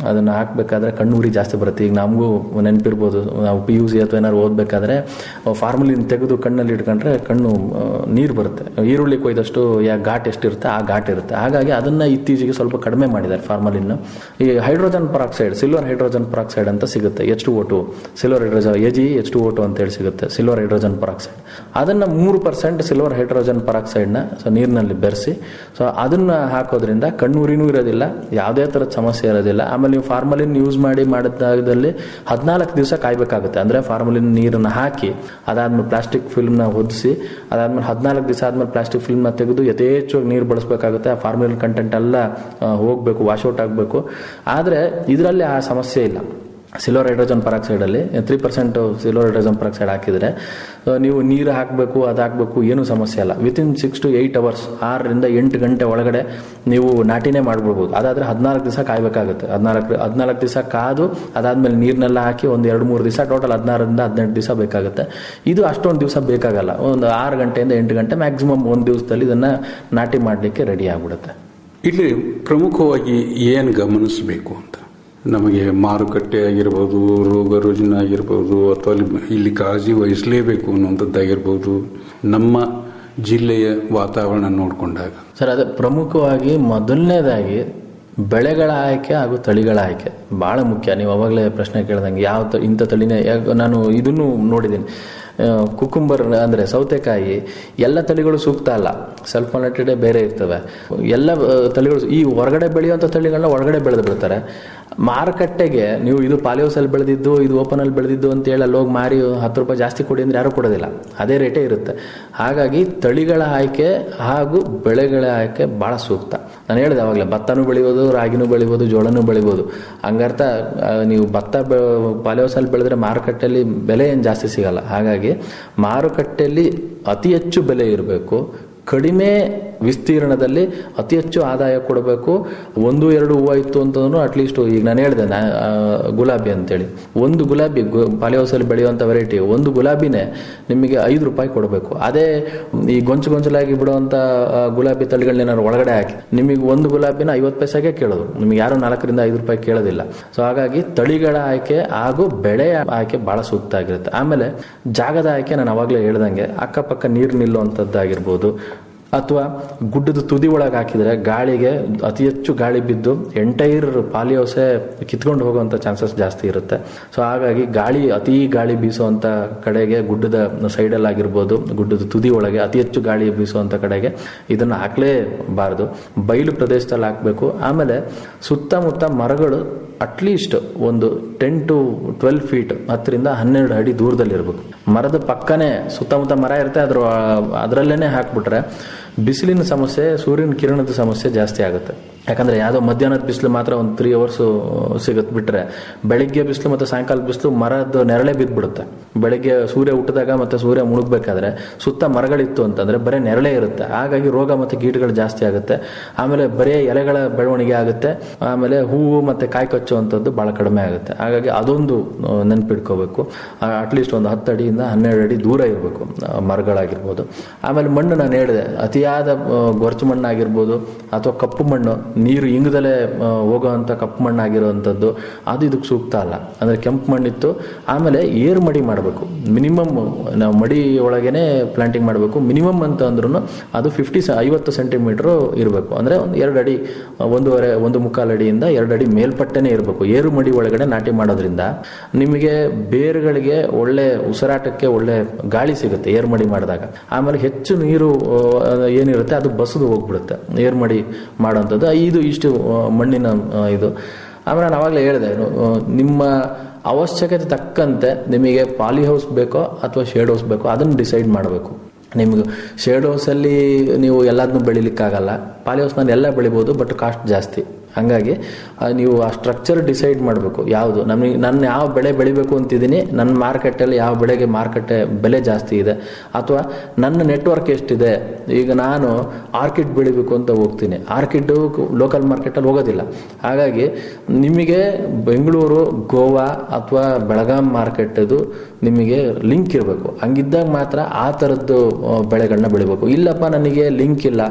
ಅದನ್ನ ಹಾಕಬೇಕಾದ್ರೆ ಕಣ್ಣೂರಿ ಜಾಸ್ತಿ ಬರುತ್ತೆ ಈಗ ನಮಗೂ ನೆನಪಿರ್ಬೋದು ನಾವು ಪಿ ಯು ಸಿ ಅಥವಾ ಏನಾದ್ರು ಓದಬೇಕಾದ್ರೆ ಫಾರ್ಮಲಿನ್ ತೆಗೆದು ಕಣ್ಣಲ್ಲಿ ಇಟ್ಕೊಂಡ್ರೆ ಕಣ್ಣು ನೀರು ಬರುತ್ತೆ ಈರುಳ್ಳಿ ಕೊಯ್ದಷ್ಟು ಯಾ ಘಾಟ್ ಎಷ್ಟಿರುತ್ತೆ ಆ ಘಾಟ್ ಇರುತ್ತೆ ಹಾಗಾಗಿ ಅದನ್ನ ಇತ್ತೀಚೆಗೆ ಸ್ವಲ್ಪ ಕಡಿಮೆ ಮಾಡಿದ್ದಾರೆ ಫಾರ್ಮಲಿನ್ ಈ hydrogen peroxide silver hydrogen peroxide ಅಂತ ಸಿಗುತ್ತೆ H two O two silver hydrogen A G H two O two ಅಂತ ಹೇಳಿ ಸಿಗುತ್ತೆ ಸಿಲ್ವರ್ ಹೈಡ್ರೋಜನ್ ಪರಾಕ್ಸೈಡ್ ಅದನ್ನ ಮೂರು ಪರ್ಸೆಂಟ್ ಸಿಲ್ವರ್ ಹೈಡ್ರೋಜನ್ ಪರಾಕ್ಸೈಡ್ನ ಸೊ ನೀರಿನಲ್ಲಿ ಬೆರೆಸಿ ಸೊ ಅದನ್ನ ಹಾಕೋದ್ರಿಂದ ಕಣ್ಣೂರಿನೂ ಇರೋದಿಲ್ಲ ಯಾವುದೇ ಥರದ ಸಮಸ್ಯೆ ಇರೋದಿಲ್ಲ ಆಮೇಲೆ ನೀವು ಫಾರ್ಮಲಿನ್ ಯೂಸ್ ಮಾಡಿ ಮಾಡಿದಾಗದಲ್ಲಿ ಹದಿನಾಲ್ಕು ದಿವಸ ಕಾಯ್ಬೇಕಾಗುತ್ತೆ ಅಂದ್ರೆ ಫಾರ್ಮಲಿನ್ ನೀರನ್ನ ಹಾಕಿ ಅದಾದ್ಮೇಲೆ ಪ್ಲಾಸ್ಟಿಕ್ ಫಿಲ್ಮ್ನ ಹೊದಿಸಿ ಅದಾದ್ಮೇಲೆ ಹದಿನಾಲ್ಕು ದಿವಸ ಆದ್ಮೇಲೆ ಪ್ಲಾಸ್ಟಿಕ್ ಫಿಲ್ಮ್ನ ತೆಗೆದು ಯಥೇಚ್ಛವಾಗಿ ನೀರು ಬಳಸಬೇಕಾಗುತ್ತೆ ಆ ಫಾರ್ಮಲಿನ್ ಕಂಟೆಂಟ್ ಎಲ್ಲ ಆ, ಹೋಗ್ಬೇಕು ವಾಶೌಟ್ ಆಗಬೇಕು ಆದರೆ ಇದರಲ್ಲಿ ಆ ಸಮಸ್ಯೆ ಇಲ್ಲ ಸಿಲ್ವರ್ ಹೈಡ್ರೋಜನ್ ಪರಾಕ್ಸೈಡ್ ಅಲ್ಲಿ three percent silver hydrogen peroxide ಹಾಕಿದ್ರೆ ಆ, ನೀವು ನೀರು ಹಾಕಬೇಕು ಅದು ಹಾಕಬೇಕು ಏನೂ ಸಮಸ್ಯೆ ಇಲ್ಲ within six to eight hours ಆರರಿಂದ ಎಂಟು ಗಂಟೆ ಒಳಗಡೆ ನೀವು ನಾಟಿನೇ ಮಾಡ್ಬಿಡ್ಬೋದು ಅದಾದ್ರೆ ಹದಿನಾಲ್ಕು ದಿವಸ ಕಾಯ್ಬೇಕಾಗುತ್ತೆ ಹದಿನಾಲ್ಕು ಹದಿನಾಲ್ಕು ದಿವಸ ಕಾದು ಅದಾದ್ಮೇಲೆ ನೀರ್ನೆಲ್ಲ ಹಾಕಿ ಒಂದು ಎರಡು ಮೂರು ದಿವಸ ಟೋಟಲ್ ಹದಿನಾರರಿಂದ ಹದಿನೆಂಟು ದಿವಸ ಬೇಕಾಗುತ್ತೆ ಇದು ಅಷ್ಟೊಂದು ದಿವಸ ಬೇಕಾಗಲ್ಲ ಒಂದು ಆರು ಗಂಟೆಯಿಂದ ಎಂಟು ಗಂಟೆ ಮ್ಯಾಕ್ಸಿಮಮ್ ಒಂದು ದಿವಸದಲ್ಲಿ ಇದನ್ನ ನಾಟಿ ಮಾಡಲಿಕ್ಕೆ ರೆಡಿ ಆಗ್ಬಿಡುತ್ತೆ ಇಲ್ಲಿ ಪ್ರಮುಖವಾಗಿ ಏನು ಗಮನಿಸಬೇಕು ಅಂತ ನಮಗೆ ಮಾರುಕಟ್ಟೆ ಆಗಿರ್ಬೋದು ರೋಗ ರುಜಿನ ಆಗಿರ್ಬೋದು ಅಥವಾ ಅಲ್ಲಿ ಇಲ್ಲಿ ಕಾಳಜಿ ವಹಿಸಲೇಬೇಕು ಅನ್ನುವಂಥದ್ದಾಗಿರ್ಬೋದು ನಮ್ಮ ಜಿಲ್ಲೆಯ ವಾತಾವರಣ ನೋಡಿಕೊಂಡಾಗ ಸರ್ ಅದೇ ಪ್ರಮುಖವಾಗಿ ಮೊದಲನೇದಾಗಿ ಬೆಳೆಗಳ ಆಯ್ಕೆ ಹಾಗೂ ತಳಿಗಳ ಆಯ್ಕೆ ಬಹಳ ಮುಖ್ಯ ನೀವು ಅವಾಗಲೇ ಪ್ರಶ್ನೆ ಕೇಳ್ದಂಗೆ ಯಾವ ತ- ಇಂಥ ತಳಿನೇ ಯಾಕೆ ನಾನು ಇದನ್ನು ನೋಡಿದ್ದೀನಿ ಕುಕುಂಬರ್ ಅಂದ್ರೆ ಸೌತೆಕಾಯಿ ಎಲ್ಲ ತಳಿಗಳು ಸೂಕ್ತ ಅಲ್ಲ ಸೆಲ್ಫ್ ಮಾನಿಟೆಡ್ ಬೇರೆ ಇರ್ತವೆ ಎಲ್ಲ ಆ, ತಳಿಗಳು ಈ ಹೊರಗಡೆ ಬೆಳೆಯುವಂಥ ತಳಿಗಳನ್ನ ಒಳಗಡೆ ಬೆಳೆದು ಬಿಡ್ತಾರೆ ಮಾರುಕಟ್ಟೆಗೆ ನೀವು ಇದು ಪಾಲಿಯೋಸಲ್ಲಿ ಬೆಳೆದಿದ್ದು ಇದು ಓಪನ್ ಅಲ್ಲಿ ಬೆಳೆದಿದ್ದು ಅಂತ ಹೇಳಿ ಅಲ್ಲಿ ಹೋಗಿ ಮಾರಿ ಹತ್ತು ರೂಪಾಯಿ ಜಾಸ್ತಿ ಕೊಡಿ ಅಂದ್ರೆ ಯಾರು ಕೊಡೋದಿಲ್ಲ ಅದೇ ರೇಟೇ ಇರುತ್ತೆ ಹಾಗಾಗಿ ತಳಿಗಳ ಆಯ್ಕೆ ಹಾಗೂ ಬೆಳೆಗಳ ಆಯ್ಕೆ ಬಹಳ ಸೂಕ್ತ ನಾನು ಹೇಳಿದೆ ಅವಾಗಲೇ ಭತ್ತನೂ ಬೆಳಿಬೋದು ರಾಗಿನೂ ಬೆಳಿಬೋದು ಜೋಳನೂ ಬೆಳಿಬೋದು ಹಂಗರ್ಥ ಆ, ನೀವು ಭತ್ತ ಪಾಲಿಯೋಸಲ್ಲಿ ಬೆಳೆದ್ರೆ ಮಾರುಕಟ್ಟೆಯಲ್ಲಿ ಬೆಲೆ ಏನು ಜಾಸ್ತಿ ಸಿಗಲ್ಲ ಹಾಗಾಗಿ ಮಾರುಕಟ್ಟೆಯಲ್ಲಿ ಅತಿ ಹೆಚ್ಚು ಬೆಲೆ ಇರಬೇಕು ಕಡಿಮೆ ವಿಸ್ತೀರ್ಣದಲ್ಲಿ ಅತಿ ಹೆಚ್ಚು ಆದಾಯ ಕೊಡಬೇಕು ಒಂದು ಎರಡು ಹೂವು ಇತ್ತು ಅಂತಂದ್ರೂ ಅಟ್ಲೀಸ್ಟ್ ಈಗ ನಾನು ಹೇಳಿದೆ ನಾ- ಆ, ಗುಲಾಬಿ ಅಂತೇಳಿ ಒಂದು ಗುಲಾಬಿ ಪಾಲಿಹೌಸಲ್ಲಿ ಬೆಳೆಯುವಂಥ ವೆರೈಟಿ ಒಂದು ಗುಲಾಬಿನೇ ನಿಮಗೆ ಐದು ರೂಪಾಯಿ ಕೊಡಬೇಕು ಅದೇ ಈ ಗೊಂಚು ಗೊಂಚಲಾಗಿ ಬಿಡುವಂಥ ಆ, ಗುಲಾಬಿ ತಳಿಗಳನ್ನೇನಾದ್ರು ಒಳಗಡೆ ಹಾಕಿ ನಿಮಗೆ ಒಂದು ಗುಲಾಬಿನ ಐವತ್ತು ಪೈಸೆಗೆ ಕೇಳೋದು ನಿಮಗೆ ಯಾರು ನಾಲ್ಕರಿಂದ ಐದು ರೂಪಾಯಿ ಕೇಳೋದಿಲ್ಲ ಸೊ ಹಾಗಾಗಿ ತಳಿಗಳ ಆಯ್ಕೆ ಹಾಗೂ ಬೆಳೆಯ ಆಯ್ಕೆ ಬಹಳ ಸೂಕ್ತ ಆಗಿರುತ್ತೆ ಆಮೇಲೆ ಜಾಗದ ಆಯ್ಕೆ ನಾನು ಅವಾಗಲೇ ಹೇಳ್ದಂಗೆ ಅಕ್ಕಪಕ್ಕ ನೀರು ನಿಲ್ಲುವಂಥದ್ದಾಗಿರ್ಬೋದು ಅಥವಾ ಗುಡ್ಡದ ತುದಿ ಒಳಗೆ ಹಾಕಿದ್ರೆ ಗಾಳಿಗೆ ಅತಿ ಹೆಚ್ಚು ಗಾಳಿ ಬಿದ್ದು ಎಂಟೈರ್ ಪಾಲಿಯೋಸೆ ಕಿತ್ಕೊಂಡು ಹೋಗುವಂಥ ಚಾನ್ಸಸ್ ಜಾಸ್ತಿ ಇರುತ್ತೆ ಸೊ ಹಾಗಾಗಿ ಗಾಳಿ ಅತಿ ಗಾಳಿ ಬೀಸುವಂಥ ಕಡೆಗೆ ಗುಡ್ಡದ ಸೈಡಲ್ಲಿ ಆಗಿರ್ಬೋದು ಗುಡ್ಡದ ತುದಿ ಒಳಗೆ ಅತಿ ಹೆಚ್ಚು ಗಾಳಿ ಬೀಸುವಂಥ ಕಡೆಗೆ ಇದನ್ನು ಹಾಕಲೇಬಾರದು ಬಯಲು ಪ್ರದೇಶದಲ್ಲಿ ಹಾಕಬೇಕು ಆಮೇಲೆ ಸುತ್ತಮುತ್ತ ಮರಗಳು ಅಟ್ಲೀಸ್ಟ್ ಒಂದು ಟೆನ್ ಟು ಟ್ವೆಲ್ ಫೀಟ್ ಹತ್ತರಿಂದ ಹನ್ನೆರಡು ಅಡಿ ದೂರದಲ್ಲಿ ಇರಬೇಕು ಮರದ ಪಕ್ಕನೇ ಸುತ್ತಮುತ್ತ ಮರ ಇರುತ್ತೆ ಅದ್ರ ಅದರಲ್ಲೇನೆ ಹಾಕ್ಬಿಟ್ರೆ ಬಿಸಿಲಿನ ಸಮಸ್ಯೆ ಸೂರ್ಯನ ಕಿರಣದ ಸಮಸ್ಯೆ ಜಾಸ್ತಿ ಆಗುತ್ತೆ ಯಾಕಂದ್ರೆ ಯಾವುದೋ ಮಧ್ಯಾಹ್ನದ ಬಿಸಿಲು ಮಾತ್ರ ಒಂದು ತ್ರೀ ಅವರ್ಸ್ ಸಿಗುತ್ತೆ ಬಿಟ್ರೆ ಬೆಳಿಗ್ಗೆ ಬಿಸಿಲು ಮತ್ತೆ ಸಾಯಂಕಾಲದ ಬಿಸಿಲು ಮರದ ನೆರಳೆ ಬಿದ್ದುಬಿಡುತ್ತೆ ಬೆಳಿಗ್ಗೆ ಸೂರ್ಯ ಹುಟ್ಟಿದಾಗ ಮತ್ತೆ ಸೂರ್ಯ ಮುಳುಗಬೇಕಾದ್ರೆ ಸುತ್ತ ಮರಗಳಿತ್ತು ಅಂತಂದ್ರೆ ಬರೀ ನೆರಳೆ ಇರುತ್ತೆ ಹಾಗಾಗಿ ರೋಗ ಮತ್ತೆ ಕೀಟಗಳು ಜಾಸ್ತಿ ಆಗುತ್ತೆ ಆಮೇಲೆ ಬರೀ ಎಲೆಗಳ ಬೆಳವಣಿಗೆ ಆಗುತ್ತೆ ಆಮೇಲೆ ಹೂವು ಮತ್ತೆ ಕಾಯಿ ಕಚ್ಚುವಂಥದ್ದು ಬಹಳ ಕಡಿಮೆ ಆಗುತ್ತೆ ಹಾಗಾಗಿ ಅದೊಂದು ಆ, ನೆನ್ಪಿಟ್ಕೋಬೇಕು ಅಟ್ಲೀಸ್ಟ್ ಒಂದು ಹತ್ತು ಅಡಿಯಿಂದ ಹನ್ನೆರಡು ಅಡಿ ದೂರ ಇರಬೇಕು ಮರಗಳಾಗಿರ್ಬೋದು ಆಮೇಲೆ ಮಣ್ಣು ನಾನು ಹೇಳಿದೆ ಅತಿಯಾದ ಆ, ಗೊರಚು ಮಣ್ಣಾಗಿರ್ಬೋದು ಅಥವಾ ಕಪ್ಪು ಮಣ್ಣು ನೀರು ಇಂಗದಲ್ಲೇ ಆ, ಹೋಗುವಂಥ ಕಪ್ಪು ಮಣ್ಣಾಗಿರುವಂಥದ್ದು ಅದು ಇದಕ್ಕೆ ಸೂಕ್ತ ಅಲ್ಲ ಅಂದ್ರೆ ಕೆಂಪು ಮಣ್ಣಿತ್ತು ಆಮೇಲೆ ಏರ್ ಮಡಿ ಮಾಡಬೇಕು ಮಿನಿಮಮ್ ನಾವು ಮಡಿ ಒಳಗೇನೆ ಪ್ಲಾಂಟಿಂಗ್ ಮಾಡಬೇಕು ಮಿನಿಮಮ್ ಅಂತ ಅಂದ್ರೂ ಅದು ಫಿಫ್ಟಿ ಐವತ್ತು ಸೆಂಟಿಮೀಟರ್ ಇರಬೇಕು ಅಂದ್ರೆ ಒಂದು ಎರಡು ಅಡಿ ಆ, ಒಂದೂವರೆ ಒಂದು ಮುಕ್ಕಾಲು ಅಡಿಯಿಂದ ಎರಡು ಅಡಿ ಮೇಲ್ಪಟ್ಟೆನೇ ಇರಬೇಕು ಏರು ಮಡಿ ಒಳಗಡೆ ನಾಟಿ ಮಾಡೋದ್ರಿಂದ ನಿಮಗೆ ಬೇರುಗಳಿಗೆ ಒಳ್ಳೆ ಉಸಿರಾಟಕ್ಕೆ ಒಳ್ಳೆ ಗಾಳಿ ಸಿಗುತ್ತೆ ಏರ್ ಮಡಿ ಮಾಡಿದಾಗ ಆಮೇಲೆ ಹೆಚ್ಚು ನೀರು ಆ, ಏನಿರುತ್ತೆ ಅದು ಬಸದು ಹೋಗ್ಬಿಡುತ್ತೆ ಏರ್ ಮಡಿ ಮಾಡೋಂಥದ್ದು ಇದು ಇಷ್ಟು ಆ, ಮಣ್ಣಿನ ಆ, ಇದು ಆಮೇಲೆ ನಾನು ಅವಾಗಲೇ ಹೇಳಿದೆ ಆ, ನಿಮ್ಮ ಅವಶ್ಯಕತೆ ತಕ್ಕಂತೆ ನಿಮಗೆ ಪಾಲಿ ಹೌಸ್ ಬೇಕೋ ಅಥವಾ ಶೇಡ್ ಹೌಸ್ ಬೇಕೋ ಅದನ್ನು ಡಿಸೈಡ್ ಮಾಡಬೇಕು ನಿಮ್ಗೆ ಶೇಡ್ ಹೌಸಲ್ಲಿ ನೀವು ಎಲ್ಲದನ್ನೂ ಬೆಳಿಲಿಕ್ಕಾಗಲ್ಲ ಪಾಲಿ ಹೌಸ್ನಲ್ಲಿ ಎಲ್ಲ ಬೆಳಿಬೋದು ಬಟ್ ಕಾಸ್ಟ್ ಜಾಸ್ತಿ ಹಂಗಾಗಿ ಆ, ನೀವು ಆ ಸ್ಟ್ರಕ್ಚರ್ ಡಿಸೈಡ್ ಮಾಡಬೇಕು ಯಾವುದು ನಮಗೆ ನನ್ನ ಯಾವ ಬೆಳೆ ಬೆಳಿಬೇಕು ಅಂತಿದ್ದೀನಿ ನನ್ನ ಮಾರ್ಕೆಟಲ್ಲಿ ಯಾವ ಬೆಳೆಗೆ ಮಾರ್ಕೆಟ್ ಬೆಲೆ ಜಾಸ್ತಿ ಇದೆ ಅಥವಾ ನನ್ನ ನೆಟ್ವರ್ಕ್ ಎಷ್ಟಿದೆ ಈಗ ನಾನು ಆರ್ಕಿಡ್ ಬೆಳಿಬೇಕು ಅಂತ ಹೋಗ್ತೀನಿ ಆರ್ಕಿಡ್ ಲೋಕಲ್ ಮಾರ್ಕೆಟಲ್ಲಿ ಹೋಗೋದಿಲ್ಲ ಹಾಗಾಗಿ ನಿಮಗೆ ಬೆಂಗಳೂರು ಗೋವಾ ಅಥವಾ ಬೆಳಗಾಂ ಮಾರ್ಕೆಟದು ನಿಮಗೆ ಲಿಂಕ್ ಇರಬೇಕು ಹಂಗಿದ್ದಾಗ ಮಾತ್ರ ಆ ಥರದ್ದು ಆ, ಬೆಳೆಗಳನ್ನ ಬೆಳಿಬೇಕು ಇಲ್ಲಪ್ಪ ನನಗೆ ಲಿಂಕ್ ಇಲ್ಲ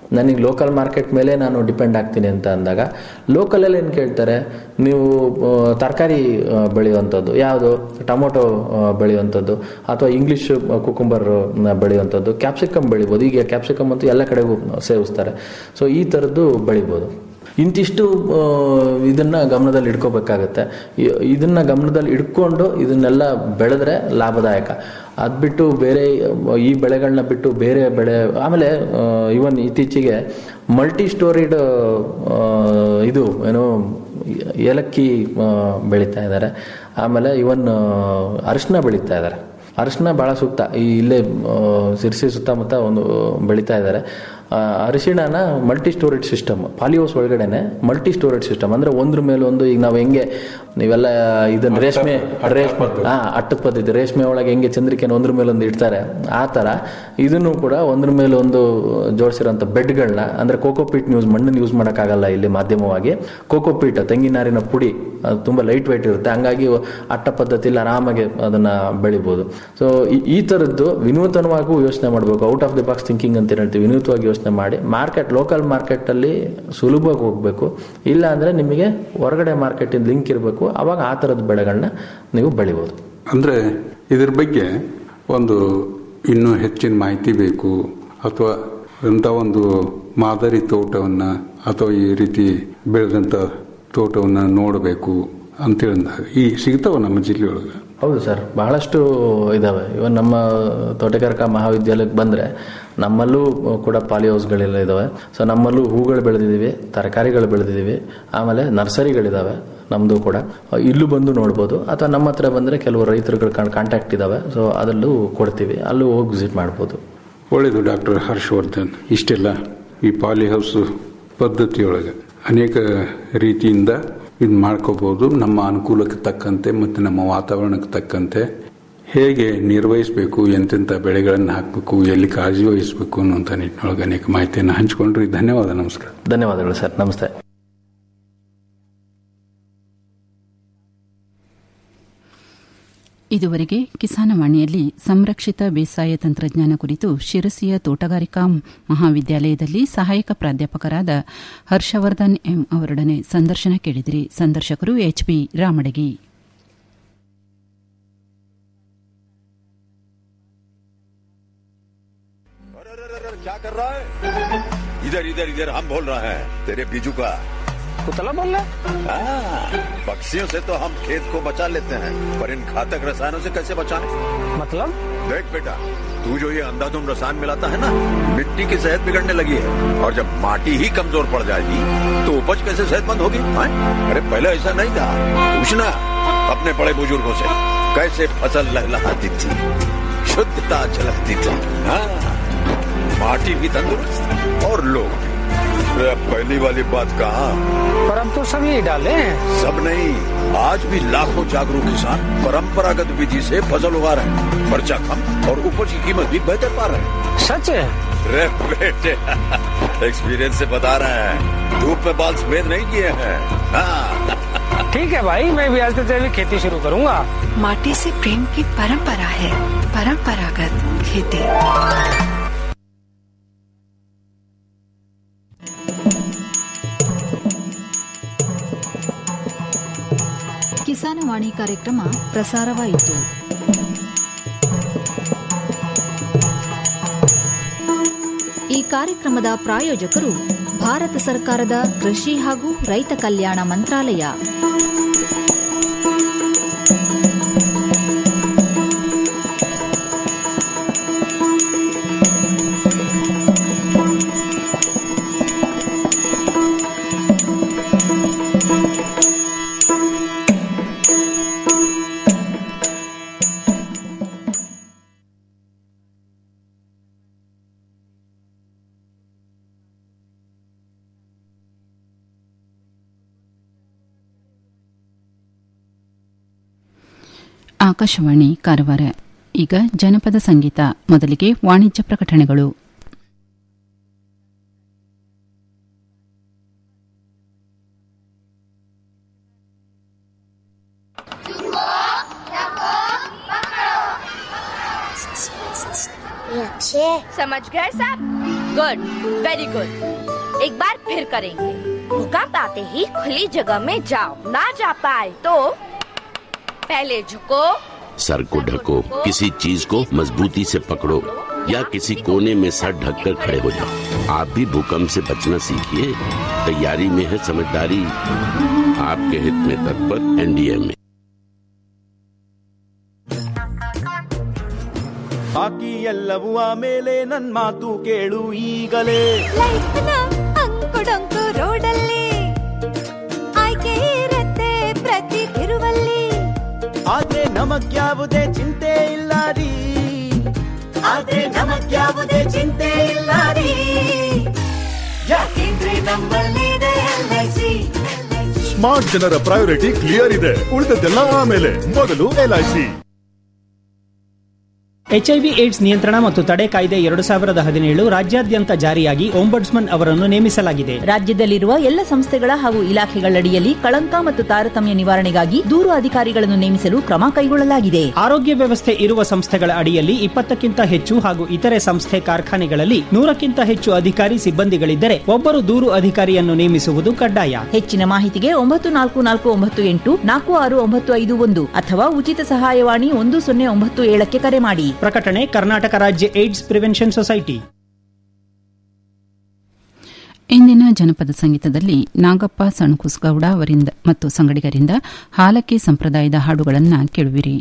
ನನಗೆ ಲೋಕಲ್ ಮಾರ್ಕೆಟ್ ಮೇಲೆ ನಾನು ಡಿಪೆಂಡ್ ಆಗ್ತೀನಿ ಅಂತ ಅಂದಾಗ ಲೋಕಲಲ್ಲಿ ಏನು ಕೇಳ್ತಾರೆ ನೀವು ತರಕಾರಿ ಬೆಳೆಯುವಂಥದ್ದು ಯಾವುದು ಟೊಮೊಟೊ ಆ, ಬೆಳೆಯುವಂಥದ್ದು ಅಥವಾ ಇಂಗ್ಲಿಷ್ ಕುಕುಂಬರ್ ಬೆಳೆಯುವಂಥದ್ದು ಕ್ಯಾಪ್ಸಿಕಮ್ ಬೆಳಿಬೋದು ಈಗ ಕ್ಯಾಪ್ಸಿಕಮ್ ಅಂತೂ ಎಲ್ಲ ಕಡೆಗೂ ಸೇವಿಸ್ತಾರೆ ಸೊ ಈ ಥರದ್ದು ಬೆಳಿಬೋದು ಇಂತಿಷ್ಟು ಆ, ಇದನ್ನ ಗಮನದಲ್ಲಿ ಇಟ್ಕೋಬೇಕಾಗತ್ತೆ ಇ- ಇದನ್ನ ಗಮನದಲ್ಲಿ ಇಟ್ಕೊಂಡು ಇದನ್ನೆಲ್ಲ ಬೆಳೆದ್ರೆ ಲಾಭದಾಯಕ ಅದು ಬಿಟ್ಟು ಬೇರೆ ಈ ಬೆಳೆಗಳನ್ನ ಬಿಟ್ಟು ಬೇರೆ ಬೆಳೆ ಆಮೇಲೆ ಇವನ್ ಇತ್ತೀಚೆಗೆ ಮಲ್ಟಿ ಸ್ಟೋರಿಡ್ ಇದು ಏನು ಏಲಕ್ಕಿ ಆ, ಬೆಳೀತಾ ಇದ್ದಾರೆ ಆಮೇಲೆ ಇವನ್ ಅರಿಶಿನ ಬೆಳೀತಾ ಇದ್ದಾರೆ ಅರಿಶಿನ ಭಾಳ ಸೂಕ್ತ ಈ ಇಲ್ಲೇ ಆ, ಸಿರ್ಸಿ ಸುತ್ತಮುತ್ತ ಒಂದು ಬೆಳೀತಾ ಇದ್ದಾರೆ ಆ, ಅರಿಶಿಣನ ಮಲ್ಟಿ ಸ್ಟೋರೇಜ್ ಸಿಸ್ಟಮ್ ಪಾಲಿಯೋಸ್ ಒಳಗಡೆನೆ ಮಲ್ಟಿ ಸ್ಟೋರೇಜ್ ಸಿಸ್ಟಮ್ ಅಂದ್ರೆ ಒಂದ್ರ ಮೇಲೆ ಒಂದು ಈಗ ನಾವು ಹೆಂಗೆ ನೀವೆಲ್ಲ ಇದನ್ನ ರೇಷ್ಮೆ ರೇಷ್ಮೆ ಹಾ ಅಟ್ಟದ ಪದ್ಧತಿ ರೇಷ್ಮೆ ಒಳಗೆ ಹೆಂಗೆ ಚಂದ್ರಿಕೆನ ಒಂದ್ರ ಮೇಲೆ ಒಂದು ಇಡ್ತಾರೆ ಆ ತರ ಇದನ್ನು ಕೂಡ ಒಂದ್ರ ಮೇಲೆ ಒಂದು ಜೋಡಿಸಿರೋಂಥ ಬೆಡ್ಗಳನ್ನ ಅಂದ್ರೆ ಕೋಕೋಪೀಟ್ ಯೂಸ್ ಮಣ್ಣನ್ನು ಯೂಸ್ ಮಾಡೋಕ್ಕಾಗಲ್ಲ ಇಲ್ಲಿ ಮಾಧ್ಯಮವಾಗಿ ಕೋಕೋಪೀಟ್ ತೆಂಗಿನಾರಿನ ಪುಡಿ ಅದು ತುಂಬಾ ಲೈಟ್ ವೈಟ್ ಇರುತ್ತೆ ಹಂಗಾಗಿ ಅಟ್ಟ ಪದ್ಧತಿಯಲ್ಲಿ ಆರಾಮಾಗಿ ಅದನ್ನ ಬೆಳಿಬೋದು ಸೊ ಈ ಥರದ್ದು ವಿನೂತನವಾಗೂ ಯೋಚನೆ ಮಾಡಬೇಕು out of the box thinking ಅಂತ ಏನ್ ಹೇಳ್ತೀವಿ ವಿನೂತವಾಗಿ ಯೋಚನೆ ಮಾಡಿ ಮಾರ್ಕೆಟ್ ಲೋಕಲ್ ಮಾರ್ಕೆಟಲ್ಲಿ ಸುಲಭವಾಗಿ ಹೋಗಬೇಕು ಇಲ್ಲ ಅಂದ್ರೆ ನಿಮಗೆ ಹೊರಗಡೆ ಮಾರ್ಕೆಟಿಂದ ಲಿಂಕ್ ಇರಬೇಕು ಅವಾಗ ಆ ಥರದ ಬೆಳೆಗಳನ್ನ ನೀವು ಬೆಳಿಬೋದು ಅಂದ್ರೆ ಇದ್ರ ಬಗ್ಗೆ ಒಂದು ಇನ್ನೂ ಹೆಚ್ಚಿನ ಮಾಹಿತಿ ಬೇಕು ಅಥವಾ ಇಂಥ ಒಂದು ಮಾದರಿ ತೋಟವನ್ನ ಅಥವಾ ಈ ರೀತಿ ಬೆಳೆದಂತ ತೋಟವನ್ನ ನೋಡಬೇಕು ಅಂತೇಳಿದಾಗ ಈ ಸಿಗ್ತಾವ ನಮ್ಮ ಜಿಲ್ಲೆಯೊಳಗೆ ಹೌದು ಸರ್ ಬಹಳಷ್ಟು ಇದಾವೆ ಇವನ್ ನಮ್ಮ ತೋಟಗಾರಿಕಾ ಮಹಾವಿದ್ಯಾಲಯಕ್ಕೆ ಬಂದರೆ ನಮ್ಮಲ್ಲೂ ಕೂಡ ಪಾಲಿ ಹೌಸ್ಗಳೆಲ್ಲ ಇದಾವೆ ಸೊ ನಮ್ಮಲ್ಲೂ ಹೂಗಳು ಬೆಳೆದಿದ್ದೀವಿ ತರಕಾರಿಗಳು ಬೆಳೆದಿದ್ದೀವಿ ಆಮೇಲೆ ನರ್ಸರಿಗಳಿದಾವೆ ನಮ್ಮದು ಕೂಡ ಇಲ್ಲೂ ಬಂದು ನೋಡ್ಬೋದು ಅಥವಾ ನಮ್ಮ ಹತ್ರ ಬಂದರೆ ಕೆಲವು ರೈತರುಗಳ ಕಾಂಟ್ಯಾಕ್ಟ್ ಇದಾವೆ ಸೊ ಅದರಲ್ಲೂ ಕೊಡ್ತೀವಿ ಅಲ್ಲೂ ಹೋಗಿ ವಿಸಿಟ್ ಮಾಡ್ಬೋದು ಒಳ್ಳೆಯದು ಡಾಕ್ಟರ್ ಹರ್ಷವರ್ಧನ್ ಇಷ್ಟೆಲ್ಲ ಈ ಪಾಲಿ ಹೌಸ್ ಪದ್ಧತಿಯೊಳಗೆ ಅನೇಕ ರೀತಿಯಿಂದ ಇದು ಮಾಡ್ಕೋಬಹುದು ನಮ್ಮ ಅನುಕೂಲಕ್ಕೆ ತಕ್ಕಂತೆ ಮತ್ತು ನಮ್ಮ ವಾತಾವರಣಕ್ಕೆ ತಕ್ಕಂತೆ ಹೇಗೆ ನಿರ್ವಹಿಸಬೇಕು ಎಂತೆಂಥ ಬೆಳೆಗಳನ್ನು ಹಾಕಬೇಕು ಎಲ್ಲಿ ಕಾಳಜಿ ವಹಿಸಬೇಕು ಅನ್ನುವಂಥ ನಿಟ್ಟಿನೊಳಗೆ ಅನೇಕ ಮಾಹಿತಿಯನ್ನು ಹಂಚಿಕೊಂಡ್ರಿ ಧನ್ಯವಾದ ನಮಸ್ಕಾರ ಧನ್ಯವಾದಗಳು ಸರ್ ನಮಸ್ತೆ ಇದುವರೆಗೆ ಕಿಸಾನವಾಣಿಯಲ್ಲಿ ಸಂರಕ್ಷಿತ ಬೇಸಾಯ ತಂತ್ರಜ್ಞಾನ ಕುರಿತು ಶಿರಸಿಯ ತೋಟಗಾರಿಕಾ ಮಹಾವಿದ್ಯಾಲಯದಲ್ಲಿ ಸಹಾಯಕ ಪ್ರಾಧ್ಯಾಪಕರಾದ ಹರ್ಷವರ್ಧನ್ ಎಂ ಅವರೊಡನೆ ಸಂದರ್ಶನ ಕೇಳಿದಿರಿ ಸಂದರ್ಶಕರು ಎಚ್ಬಿ ರಾಮಡಗಿ क्या कर रहा है इधर इधर इधर हम बोल रहे हैं तेरे बीजू का कुतला बोल रहा हाँ, पक्षियों से तो हम खेत को बचा लेते हैं पर इन घातक रसायनों से कैसे बचाएं? मतलब देख बेटा तू जो ये अंधाधुंध रसायन मिलाता है ना मिट्टी की सेहत बिगड़ने लगी है और जब माटी ही कमजोर पड़ जाएगी तो उपज कैसे सेहतमंद होगी हाँ? अरे पहले ऐसा नहीं था पूछना अपने बड़े बुजुर्गों से कैसे फसल लहलहाती थी शुद्धता झलकती थी हाँ माटी भी तंदुरुस्त और लोग भी अरे अब पहली वाली बात कहा पर अब तो सब यही डाले हैं सब नहीं आज भी लाखों जागरूक किसान परंपरागत विधि से फसल उगा रहे हैं खर्चा कम और उपज की कीमत भी बेहतर पा रहे हैं सच है रे बेटे एक्सपीरियंस से बता रहे हैं धूप में बाल सफेद नहीं किए हैं हाँ ठीक है भाई मैं भी आज से जैविक खेती शुरू करूंगा माटी से प्रेम की परंपरा है परंपरागत खेती ಕಿಸಾನವಾಣಿ ಕಾರ್ಯಕ್ರಮ ಪ್ರಸಾರವಾಯಿತು ಈ ಕಾರ್ಯಕ್ರಮದ ಪ್ರಾಯೋಜಕರು ಭಾರತ ಸರ್ಕಾರದ ಕೃಷಿ ಹಾಗೂ ರೈತ ಕಲ್ಯಾಣ ಮಂತ್ರಾಲಯ ಆಕಾಶವಾಣಿ ಕಾರವಾರ ಈಗ ಜನಪದ ಸಂಗೀತ ಮೊದಲಿಗೆ ವಾಣಿಜ್ಯ ಪ್ರಕಟಣೆಗಳು समझ गए सब गुड वेरी गुड एक बार फिर करेंगे भूकंप आते ही खुली जगह में जाओ ना जा पाए तो पहले झुको सर को ढको किसी चीज को मजबूती से पकड़ो या किसी कोने में सर ढककर खड़े हो जाओ आप भी भूकंप से बचना सीखिए तैयारी में है समझदारी आपके हित में तत्पर एनडीए में ಬಾಕಿ ಎಲ್ಲವೂ ಆಮೇಲೆ ನನ್ ಮಾತು ಕೇಳು ಈಗಲೇ ಲೈಫ್ನ ಅಂಕುಡೊಂಕು ರೋಡಲ್ಲಿ ಆಯ್ಕೆ ಇರತ್ತೆ ಪ್ರತಿ ತಿರುವಲ್ಲಿ ಆದ್ರೆ ನಮಗ್ಯಾವುದೇ ಚಿಂತೆ ಇಲ್ಲ ರೀ ಆದ್ರೆ ನಮಗ್ಯಾವುದೇ ಚಿಂತೆ ಇಲ್ಲ ರೀ ಯಾಕೆಂದ್ರೆ ನಮ್ಮಲ್ಲಿದೆ ಎಲ್ಐಸಿ ಸ್ಮಾರ್ಟ್ ಜನರ ಪ್ರಯಾರಿಟಿ ಕ್ಲಿಯರ್ ಇದೆ ಉಳಿದದ್ದೆಲ್ಲ ಆಮೇಲೆ ಮೊದಲು ಎಲ್ಐಸಿ ಎಚ್ಐವಿ ಏಡ್ಸ್ ನಿಯಂತ್ರಣ ಮತ್ತು ತಡೆ ಕಾಯ್ದೆ ಎರಡು ಸಾವಿರದ ಹದಿನೇಳು ರಾಜ್ಯಾದ್ಯಂತ ಜಾರಿಯಾಗಿ ಒಂಬಡ್ಸ್ಮನ್ ಅವರನ್ನು ನೇಮಿಸಲಾಗಿದೆ ರಾಜ್ಯದಲ್ಲಿರುವ ಎಲ್ಲ ಸಂಸ್ಥೆಗಳ ಹಾಗೂ ಇಲಾಖೆಗಳಡಿಯಲ್ಲಿ ಕಳಂಕ ಮತ್ತು ತಾರತಮ್ಯ ನಿವಾರಣೆಗಾಗಿ ದೂರು ಅಧಿಕಾರಿಗಳನ್ನು ನೇಮಿಸಲು ಕ್ರಮ ಕೈಗೊಳ್ಳಲಾಗಿದೆ ಆರೋಗ್ಯ ವ್ಯವಸ್ಥೆ ಇರುವ ಸಂಸ್ಥೆಗಳ ಅಡಿಯಲ್ಲಿ ಇಪ್ಪತ್ತಕ್ಕಿಂತ ಹೆಚ್ಚು ಹಾಗೂ ಇತರೆ ಸಂಸ್ಥೆ ಕಾರ್ಖಾನೆಗಳಲ್ಲಿ ನೂರಕ್ಕಿಂತ ಹೆಚ್ಚು ಅಧಿಕಾರಿ ಸಿಬ್ಬಂದಿಗಳಿದ್ದರೆ ಒಬ್ಬರು ದೂರು ಅಧಿಕಾರಿಯನ್ನು ನೇಮಿಸುವುದು ಕಡ್ಡಾಯ ಹೆಚ್ಚಿನ ಮಾಹಿತಿಗೆ ಒಂಬತ್ತು ನಾಲ್ಕು ನಾಲ್ಕು ಒಂಬತ್ತು ಎಂಟು ನಾಲ್ಕು ಆರು ಒಂಬತ್ತು ಐದು ಒಂದು ಅಥವಾ ಉಚಿತ ಸಹಾಯವಾಣಿ ಒಂದು ಸೊನ್ನೆ ಒಂಬತ್ತು ಏಳಕ್ಕೆ ಕರೆ ಮಾಡಿ ಪ್ರಕಟಣೆ ಕರ್ನಾಟಕ ರಾಜ್ಯ ಏಡ್ಸ್ ಪ್ರಿವೆನ್ಷನ್ ಸೊಸೈಟಿ ಇಂದಿನ ಜನಪದ ಸಂಗೀತದಲ್ಲಿ ನಾಗಪ್ಪ ಸಣಕುಸ್ಗೌಡ ಅವರಿಂದ ಮತ್ತು ಸಂಗಡಿಗರಿಂದ ಹಾಲಕ್ಕಿ ಸಂಪ್ರದಾಯದ ಹಾಡುಗಳನ್ನು ಕೇಳುವಿರಿ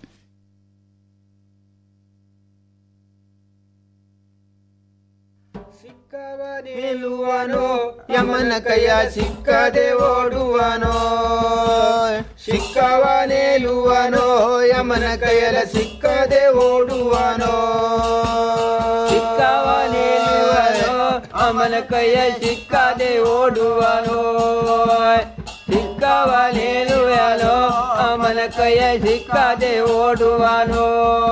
ನಿಲ್ಲುವನೋ ಯಮನ ಕೈಯ ಸಿಕ್ಕದೆ ಓಡುವನೋ ಸಿಕ್ಕವ ನಿಲ್ಲುವನೋ ಯಮನ ಕೈಯಲ ಸಿಕ್ಕದೆ ಓಡುವನೋ ಸಿಕ್ಕವ ನಿಲ್ಲುವನೋ ಅಮನ ಕೈಯ ಸಿಕ್ಕದೆ ಓಡುವನೋ ಸಿಕ್ಕವ ನಿಲ್ಲುವನೋ ಅಮನ ಕೈಯ ಸಿಕ್ಕದೆ ಓಡುವನೋ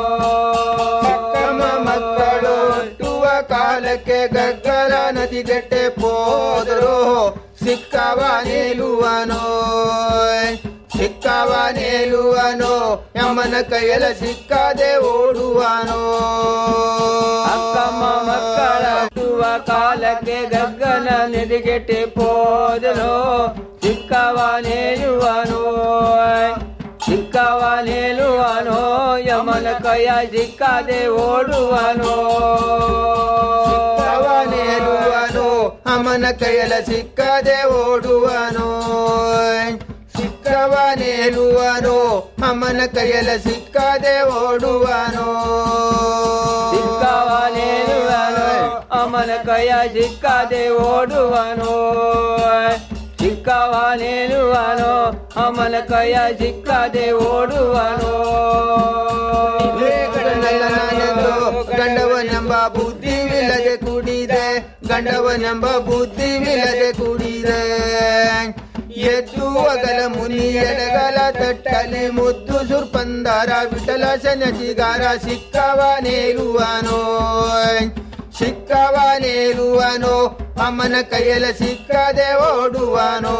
ಅಕ್ಕಮ ಮಕ್ಕಳು ಹುಟ್ಟುವ ಕಾಲಕ್ಕೆ ಗಗ್ಗಲ ನದಿಗಟ್ಟೆ ಹೋದರು ಸಿಕ್ಕವ ನಿಲ್ಲುವನೋ ಸಿಕ್ಕವ ನಿಲ್ಲುವನೋ ಯಮನ ಕೈಯಲ ಸಿಕ್ಕದೆ ಓಡುವನೋ ಅಕ್ಕಮ್ಮ ಮಕ್ಕಳ ಹುಟ್ಟುವ ಕಾಲಕ್ಕೆ ಗಗ್ಗನ ನೆದಿಗೆಟ್ಟೆ ಪೋದನು ಸಿಕ್ಕವ ನೇಲುವನು ಸಿಕ್ಕವ ನೇಲುವನು ಯಮನ ಕೈಯ ಸಿಕ್ಕದೆ ಓಡುವನು ಸಿಕ್ಕವ ನಿಲ್ಲುವನೋ ಅಮನ ಕೈಯಲ ಸಿಕ್ಕದೆ ಓಡುವನೋ ಸಿಕ್ಕವ ನಿಲ್ಲುವನೋ ಅಮನ ಕೈಯಲ ಸಿಕ್ಕದೆ ಓಡುವನೋ ಸಿಕ್ಕವ ನೇಲುವನು ಅಮನ ಕೈಯ ಸಿಕ್ಕದೆ ಓಡುವನು ಸಿಕ್ಕವ ನೇಲುವನು ಅಮನ ಕೈಯ ಸಿಕ್ಕದೆ ಓಡುವನು ಗಂಡವನೆಂಬ ಬುದ್ಧಿವಿಲ್ಲದೆ ಕುಡಿದೆ ಗಂಡವನೆಂಬ ಬುದ್ಧಿವಿಲ್ಲದೆ ಕುಡಿದೆ ಎದ್ದು ಅಗಲ ಮುನಿ ಎಡಗಲ ತಟ್ಟಲಿ ಮುದ್ದು ಸುರ್ಪಂದರ ವಿಠಲ ಸನಜಿಗಾರ ಸಿಕ್ಕವ ನೇರುವನೋ ಸಿಕ್ಕವ ನೇರುವನೋ ಅಮ್ಮನ ಕೈಯಲ ಸಿಕ್ಕದೆ ಓಡುವನೋ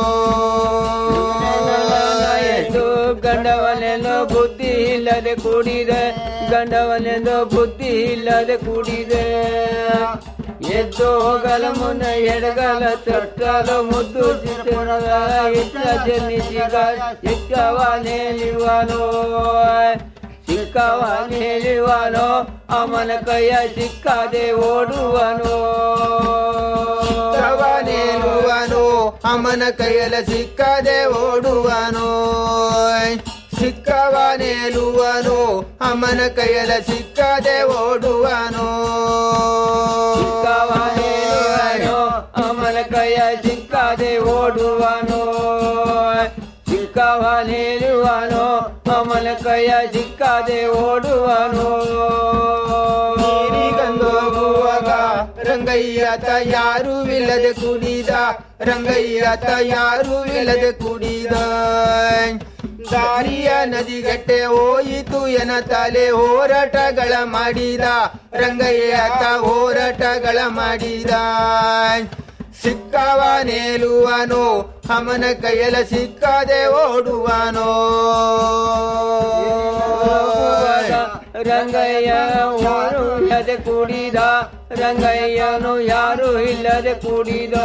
ಎದ್ದು ಗಂಡವನೆಂದು ಬುದ್ಧಿ ಇಲ್ಲದೆ ಕೂಡಿದೆ ಗಂಡವನೆಂದು ಬುದ್ಧಿ ಇಲ್ಲದೆ ಕೂಡಿದೆ ಎದ್ದು ಹೋಗಲ ಮುನ್ನ ಎಡಗಲ ತೊಟ್ಟಲು ಮುದ್ದು ಚಿತ್ರನದ ಇಷ್ಟ ಜನಿಸಿಗ ಸಿಕ್ಕವ ನೇಲಿವನೋ ಸಿಕ್ಕವ ನೇಲಿವನೋ ಅಮನ ಕೈಯ ಸಿಕ್ಕದೆ ಓಡುವನೋ ಸಿಕ್ಕವ ನೇರುವನೋ ಅಮ್ಮನ ಕೈಯಲ ಸಿಕ್ಕದೆ ಓಡುವನೋ ಸಿಕ್ಕವ ನೇಲುವನೋ ಅಮ್ಮನ ಕೈಯಲ ಸಿಕ್ಕದೆ ಓಡುವನೋ ಸಿಕ್ಕವ ನೇಲುವನೋ ಅಮನ ಕೈಯ ಸಿಕ್ಕದೆ ಓಡುವನೋ ಸಿಕ್ಕವ ನೇಲುವನೋ ಅಮನ ಕೈಯ ಸಿಕ್ಕದೆ ಓಡುವನೋ ಹೋಗುವಾಗ ರಂಗಯ್ಯತ ಯಾರು ಇಲ್ಲದೆ ಕುಡಿದ ರಂಗಯ್ಯತ ಯಾರು ಇಲ್ಲದೆ ಕುಡಿದ ದಾರಿಯ ನದಿಗಟ್ಟೆ ಹೋಯಿತು ಎನ ತಲೆ ಹೋರಾಟಗಳ ಮಾಡಿದ ರಂಗಯ್ಯತ ಹೋರಾಟಗಳ ಮಾಡಿದ ಸಿಕ್ಕವ ನೇಲುವನೋ ಅಮನ ಕೈಯಲ ಸಿಕ್ಕದೆ ಓಡುವನೋ ರಂಗಯ್ಯ ಓಡುತ್ತದೆ ಕುಡಿದ ರಂಗಯ್ಯನು ಯಾರು ಇಲ್ಲದೆ ಕೂಡಿದ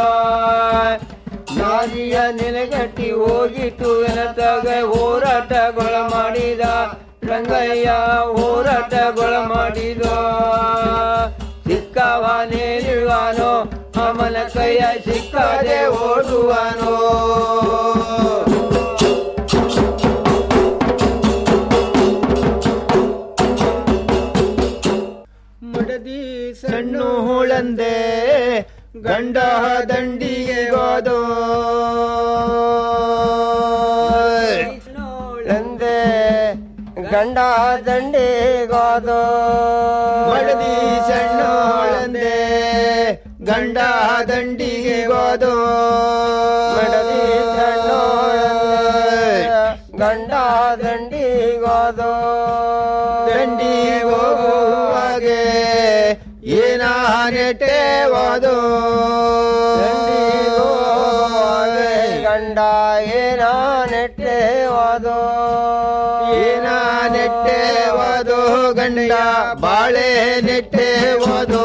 ನಾದಿಯ ನೆಲೆಗಟ್ಟಿ ಹೋಗಿತು ಎನತಾಗ ಹೋರಾಟಗೊಳ ಮಾಡಿದ ರಂಗಯ್ಯ ಹೋರಾಟಗೊಳ ಮಾಡಿದ ಸಿಕ್ಕವನೇಳುವನೋ ಅಮನ ಕೈಯ ಸಿಕ್ಕದೆ ಓಡುವನೋ ಮಡದಿ ಸಣ್ಣ ಹುಳಂದೆ ಗಂಡ ದಂಡಿಗೆ ಗೋದೋ ಹುಳಂದೆ ಗಂಡ ದಂಡಿಗೋದೋ ಮಡದಿ ಸಣ್ಣ ಹುಳಂದೆ ಗಂಡ ದಂಡಿಗೆ ಗೋದೋ ಮಡದಿ ಸಣ್ಣ ಗಂಡ ದಂಡಿಗೋದೋ ದಂಡಿಗೋಗುವಾಗೆ ಏನ ನೆಟ್ಟೆವಾದೋ ಗಂಡ ಏನ ನೆಟ್ಟೆವಾದೋ ಏನ ನೆಟ್ಟೆವಾದೋ ಗಂಡ ಬಾಳೆ ನೆಟ್ಟೆವಾದೋ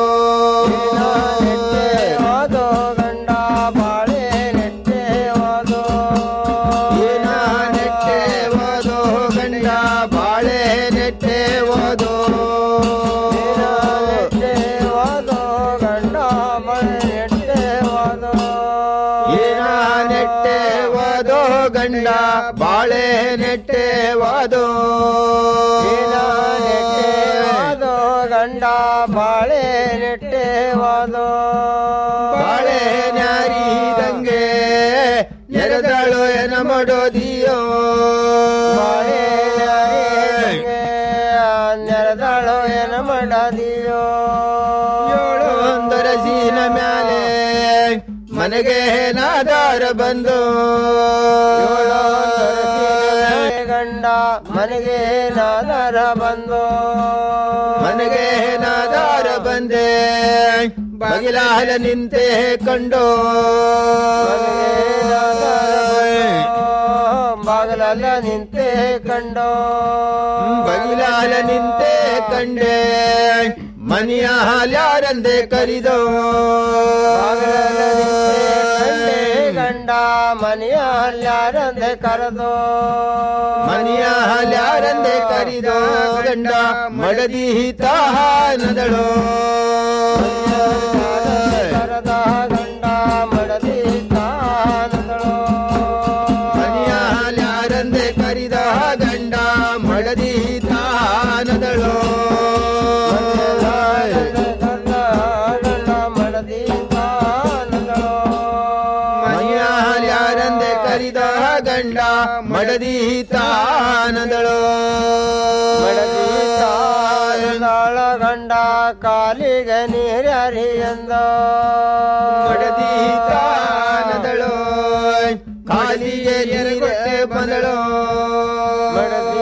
ನೆಟ್ಟೆವಾದೋ ಗಂಡ ಬಾಳೆ ನೆಟ್ಟೆವಾದೋ ಏನ ನೆಟ್ಟೆವಾದೋ ಗಂಡ ಬಾಳೆ ನೆಟ್ಟೆವಾದೋ ನೆಟ್ಟೆವಾದೋ ಗಂಡ ಬಾಳೆ ನೆಟ್ಟೆವಾದೋ ಏನ ನೆಟ್ಟೆವಾದೋ ಗಂಡ ಬಾಳೆ ನೆಟ್ಟೆವಾದೋ ಏನ ನೆಟ್ಟೆವಾದೋ ಗಂಡ ಬಾಳೆ ನೆಟ್ಟೆವಾದೋ ಬಾಳೆ ನ್ಯಾರಿದಂಗೆ ನೆರೆದಳು ಎನ ಮಾಡೋದಿಯೋ ಬಾಳೆ ನ್ಯಾರಿದಂಗೆ ನೆರೆದಳು ಎನ ಮಾಡದಿಯೋ ಏಳು ಒಂದರಸಿನ ಮ್ಯಾಲೆ ಮನೆಗೆ ನಾದಾರ ಬಂದು ಗಂಡ ಮನೆಗೆ ನಾದಾರ ಬಂದು ಮನೆಗೆ ನಾದಾರ ಬಂದೆ ಬಗಿಲಾಲ ನಿಂತೆ ಕಂಡು ಬಾಗಲಲ್ಲ ನಿಂತೆ ಕಂಡು ಬಗಿಲಾಲ ನಿಂತೆ ಕಂಡೆ ಮನೆಯ ಹಾಲ್ಯಾರಂದೆ ಕರಿದೋ ಗಂಡ ಮನೆಯ ಹಾಲ್ಯಾರಂದೆ ಕರೆದೋ ಮನೆಯ ಹಾಲ್ಯಾರಂದೆ ಕರಿದೋ ಗಂಡ ಮಡದಿ ತಾನದಳೋ ಕರದ ಗಂಡ ಮಡದಿ ತಾನದಳೋ ಮನೆಯ ಹಾಲ್ಯಾರಂದೆ ಕರಿದ ಗಂಡ ಮಡದಿ ತಾನದಳೋ ಮಡದಿ ತಾನದಳೋ ಮನೆಯ ಹಾಲ್ಯಾರಂದೆ ಕರಿದ ಗಂಡ ಮಡದಿ ತಾನದಳೋ ಮಡದಿ ತಾಳ ಗಂಡ ಕಾಲಿಗೆ ನೀರ್ಯಾರಿಯಂದ ಮಡದಿ ತಾನದಳೋ ಕಾಲಿಗೆ ನೀರೇ ಬಂದಳೋ ಮಡದಿ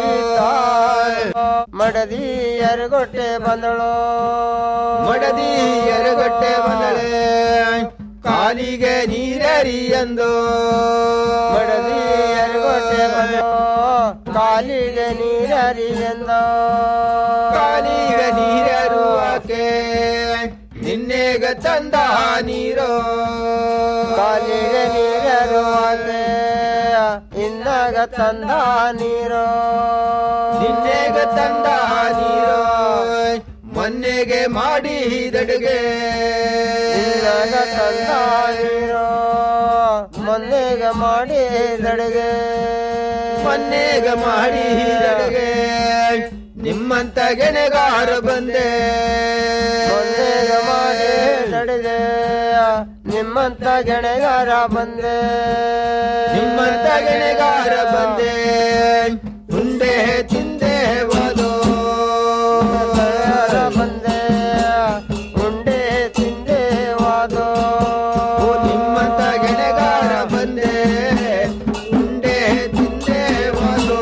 ಮಡದಿ ಎರಗೊಟ್ಟೆ ಬಂದಳೋ ಮಡದಿ ಎರಗೊಟ್ಟೆ ಬಂದಳೆ ಕಾಲಿಗೆ ನೀರರಿಯಂದು ಮಡದಿ ಎರಗೊಟ್ಟೆ ಬಂದಳೋ ಕಾಲಿಗೆ ನೀರರಿಯಂದ ಕಾಲಿಗೆ ನೀರರುವಾಕೆ ನಿನ್ನೆಗ ತಂದ ನೀರೋ ಕಾಲಿಗೆ ನೀರರುವಾಕೆ ಇನ್ನಾಗ ತಂದ ನೀರೋ ನಿನ್ನೆಗ ತಂದ ನೀರೋ ಮೊನ್ನೆಗೆ ಮಾಡಿದಡುಗೆ ಇನ್ನಾಗ ತಂದ ನೀರೋ ಮೊನ್ನೆಗೆ ಮಾಡಿದಡುಗೆ ಮೊನ್ನೆಗೆ ಮಾಡಿದಡುಗೆ ನಿಮ್ಮಂತ ಗೆಣೆಗಾರ ಬಂದೆ ಮೊನ್ನೆಗೆ ಮಾಡಿದಡುಗೆ ನಿಮ್ಮಂತ ಗೆಣೆಗಾರ ಬಂದೆ ನಿಮ್ಮಂತ ಗೆಣೆಗಾರ ಬಂದೆ ಉಂಡೆ ತಿಂದೆ ಹೋದೋ ಬಂದೆ ಉಂಡೆ ತಿಂದೆ ವಾದೋ ನಿಮ್ಮಂತ ಗೆಣೆಗಾರ ಬಂದೆ ಉಂಡೆ ತಿಂದೆ ವಾದೋ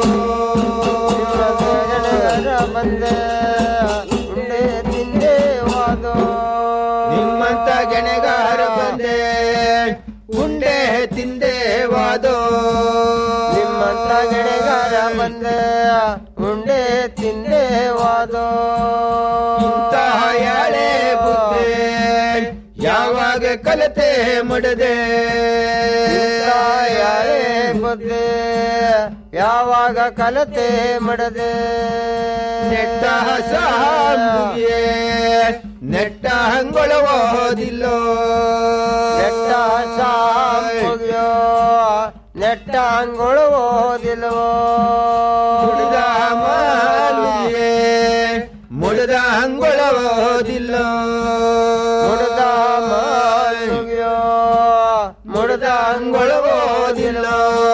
ಬಂದೆ ಉಂಡೆ ತಿಂದೆ ವಾದೋ ನಿಮ್ಮಂತ ಗೆಣೆಗಾರ ಬಂದೆ ಉಂಡೆ ತಿಂದೆ ವಾದೋ ನಿಮ್ಮಂತ ಗೆಣೆಗಾರ ಬಂದೆ ಉಂಡೆ ತಿಂದೆ ವಾದೋ ಇಂತಹ ಯಾಳೆ ಬುದ್ಧಿ ಯಾವಾಗ ಕಲತೆ ಮಡದೆ ಯಾರೇ ಬುದ್ಧಿ ಯಾವಾಗ ಕಲತೆ ಮಡದೆ ನೆಟ್ಟ ಸಾಂಬುಗೆ ನೆಟ್ಟ ಹಂಗೊಳವೋದಿಲ್ಲೋ ನೆಟ್ಟ ಸಾಂಬುಗ್ಯೋ ನೆಟ್ಟ ಅಂಗಳು ಓದಿಲ್ವೋ ಮುಡಿದ ಮಾಲಿಗೆ ಮುಡಿದ ಹಂಗೊಳವೋದಿಲ್ಲೋ ಮುಡ್ದ ಮಾಲುಗ್ಯೋ ಮುಡ್ದ ಹಂಗೊಳವೋದಿಲ್ಲ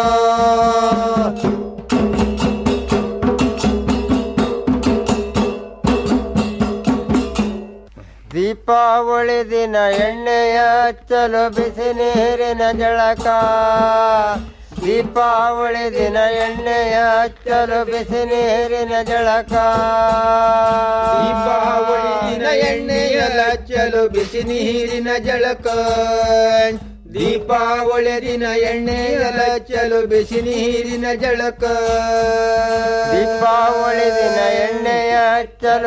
ದೀಪಾವಳಿ ದಿನ ಎಣ್ಣೆಯ ಹಚ್ಚಲು ಬಿಸಿ ನೀರಿನ ಜಳಕ ದೀಪಾವಳಿ ದಿನ ಎಣ್ಣೆಯ ಹಚ್ಚಲು ಬಿಸಿ ನೀರಿನ ಜಳಕ ದೀಪಾವಳಿ ದಿನ ಎಣ್ಣೆಯ ಲಚ್ಚಲು ಬಿಸಿ ನೀರಿನ ಜಳಕ ದೀಪಾವಳಿ ದಿನ ಎಣ್ಣೆಯ ಲಚ್ಚಲು ಬಿಸಿ ನೀರಿನ ಜಳಕ ದೀಪಾವಳಿ ದಿನ ಎಣ್ಣೆಯ ಹಚ್ಚಲು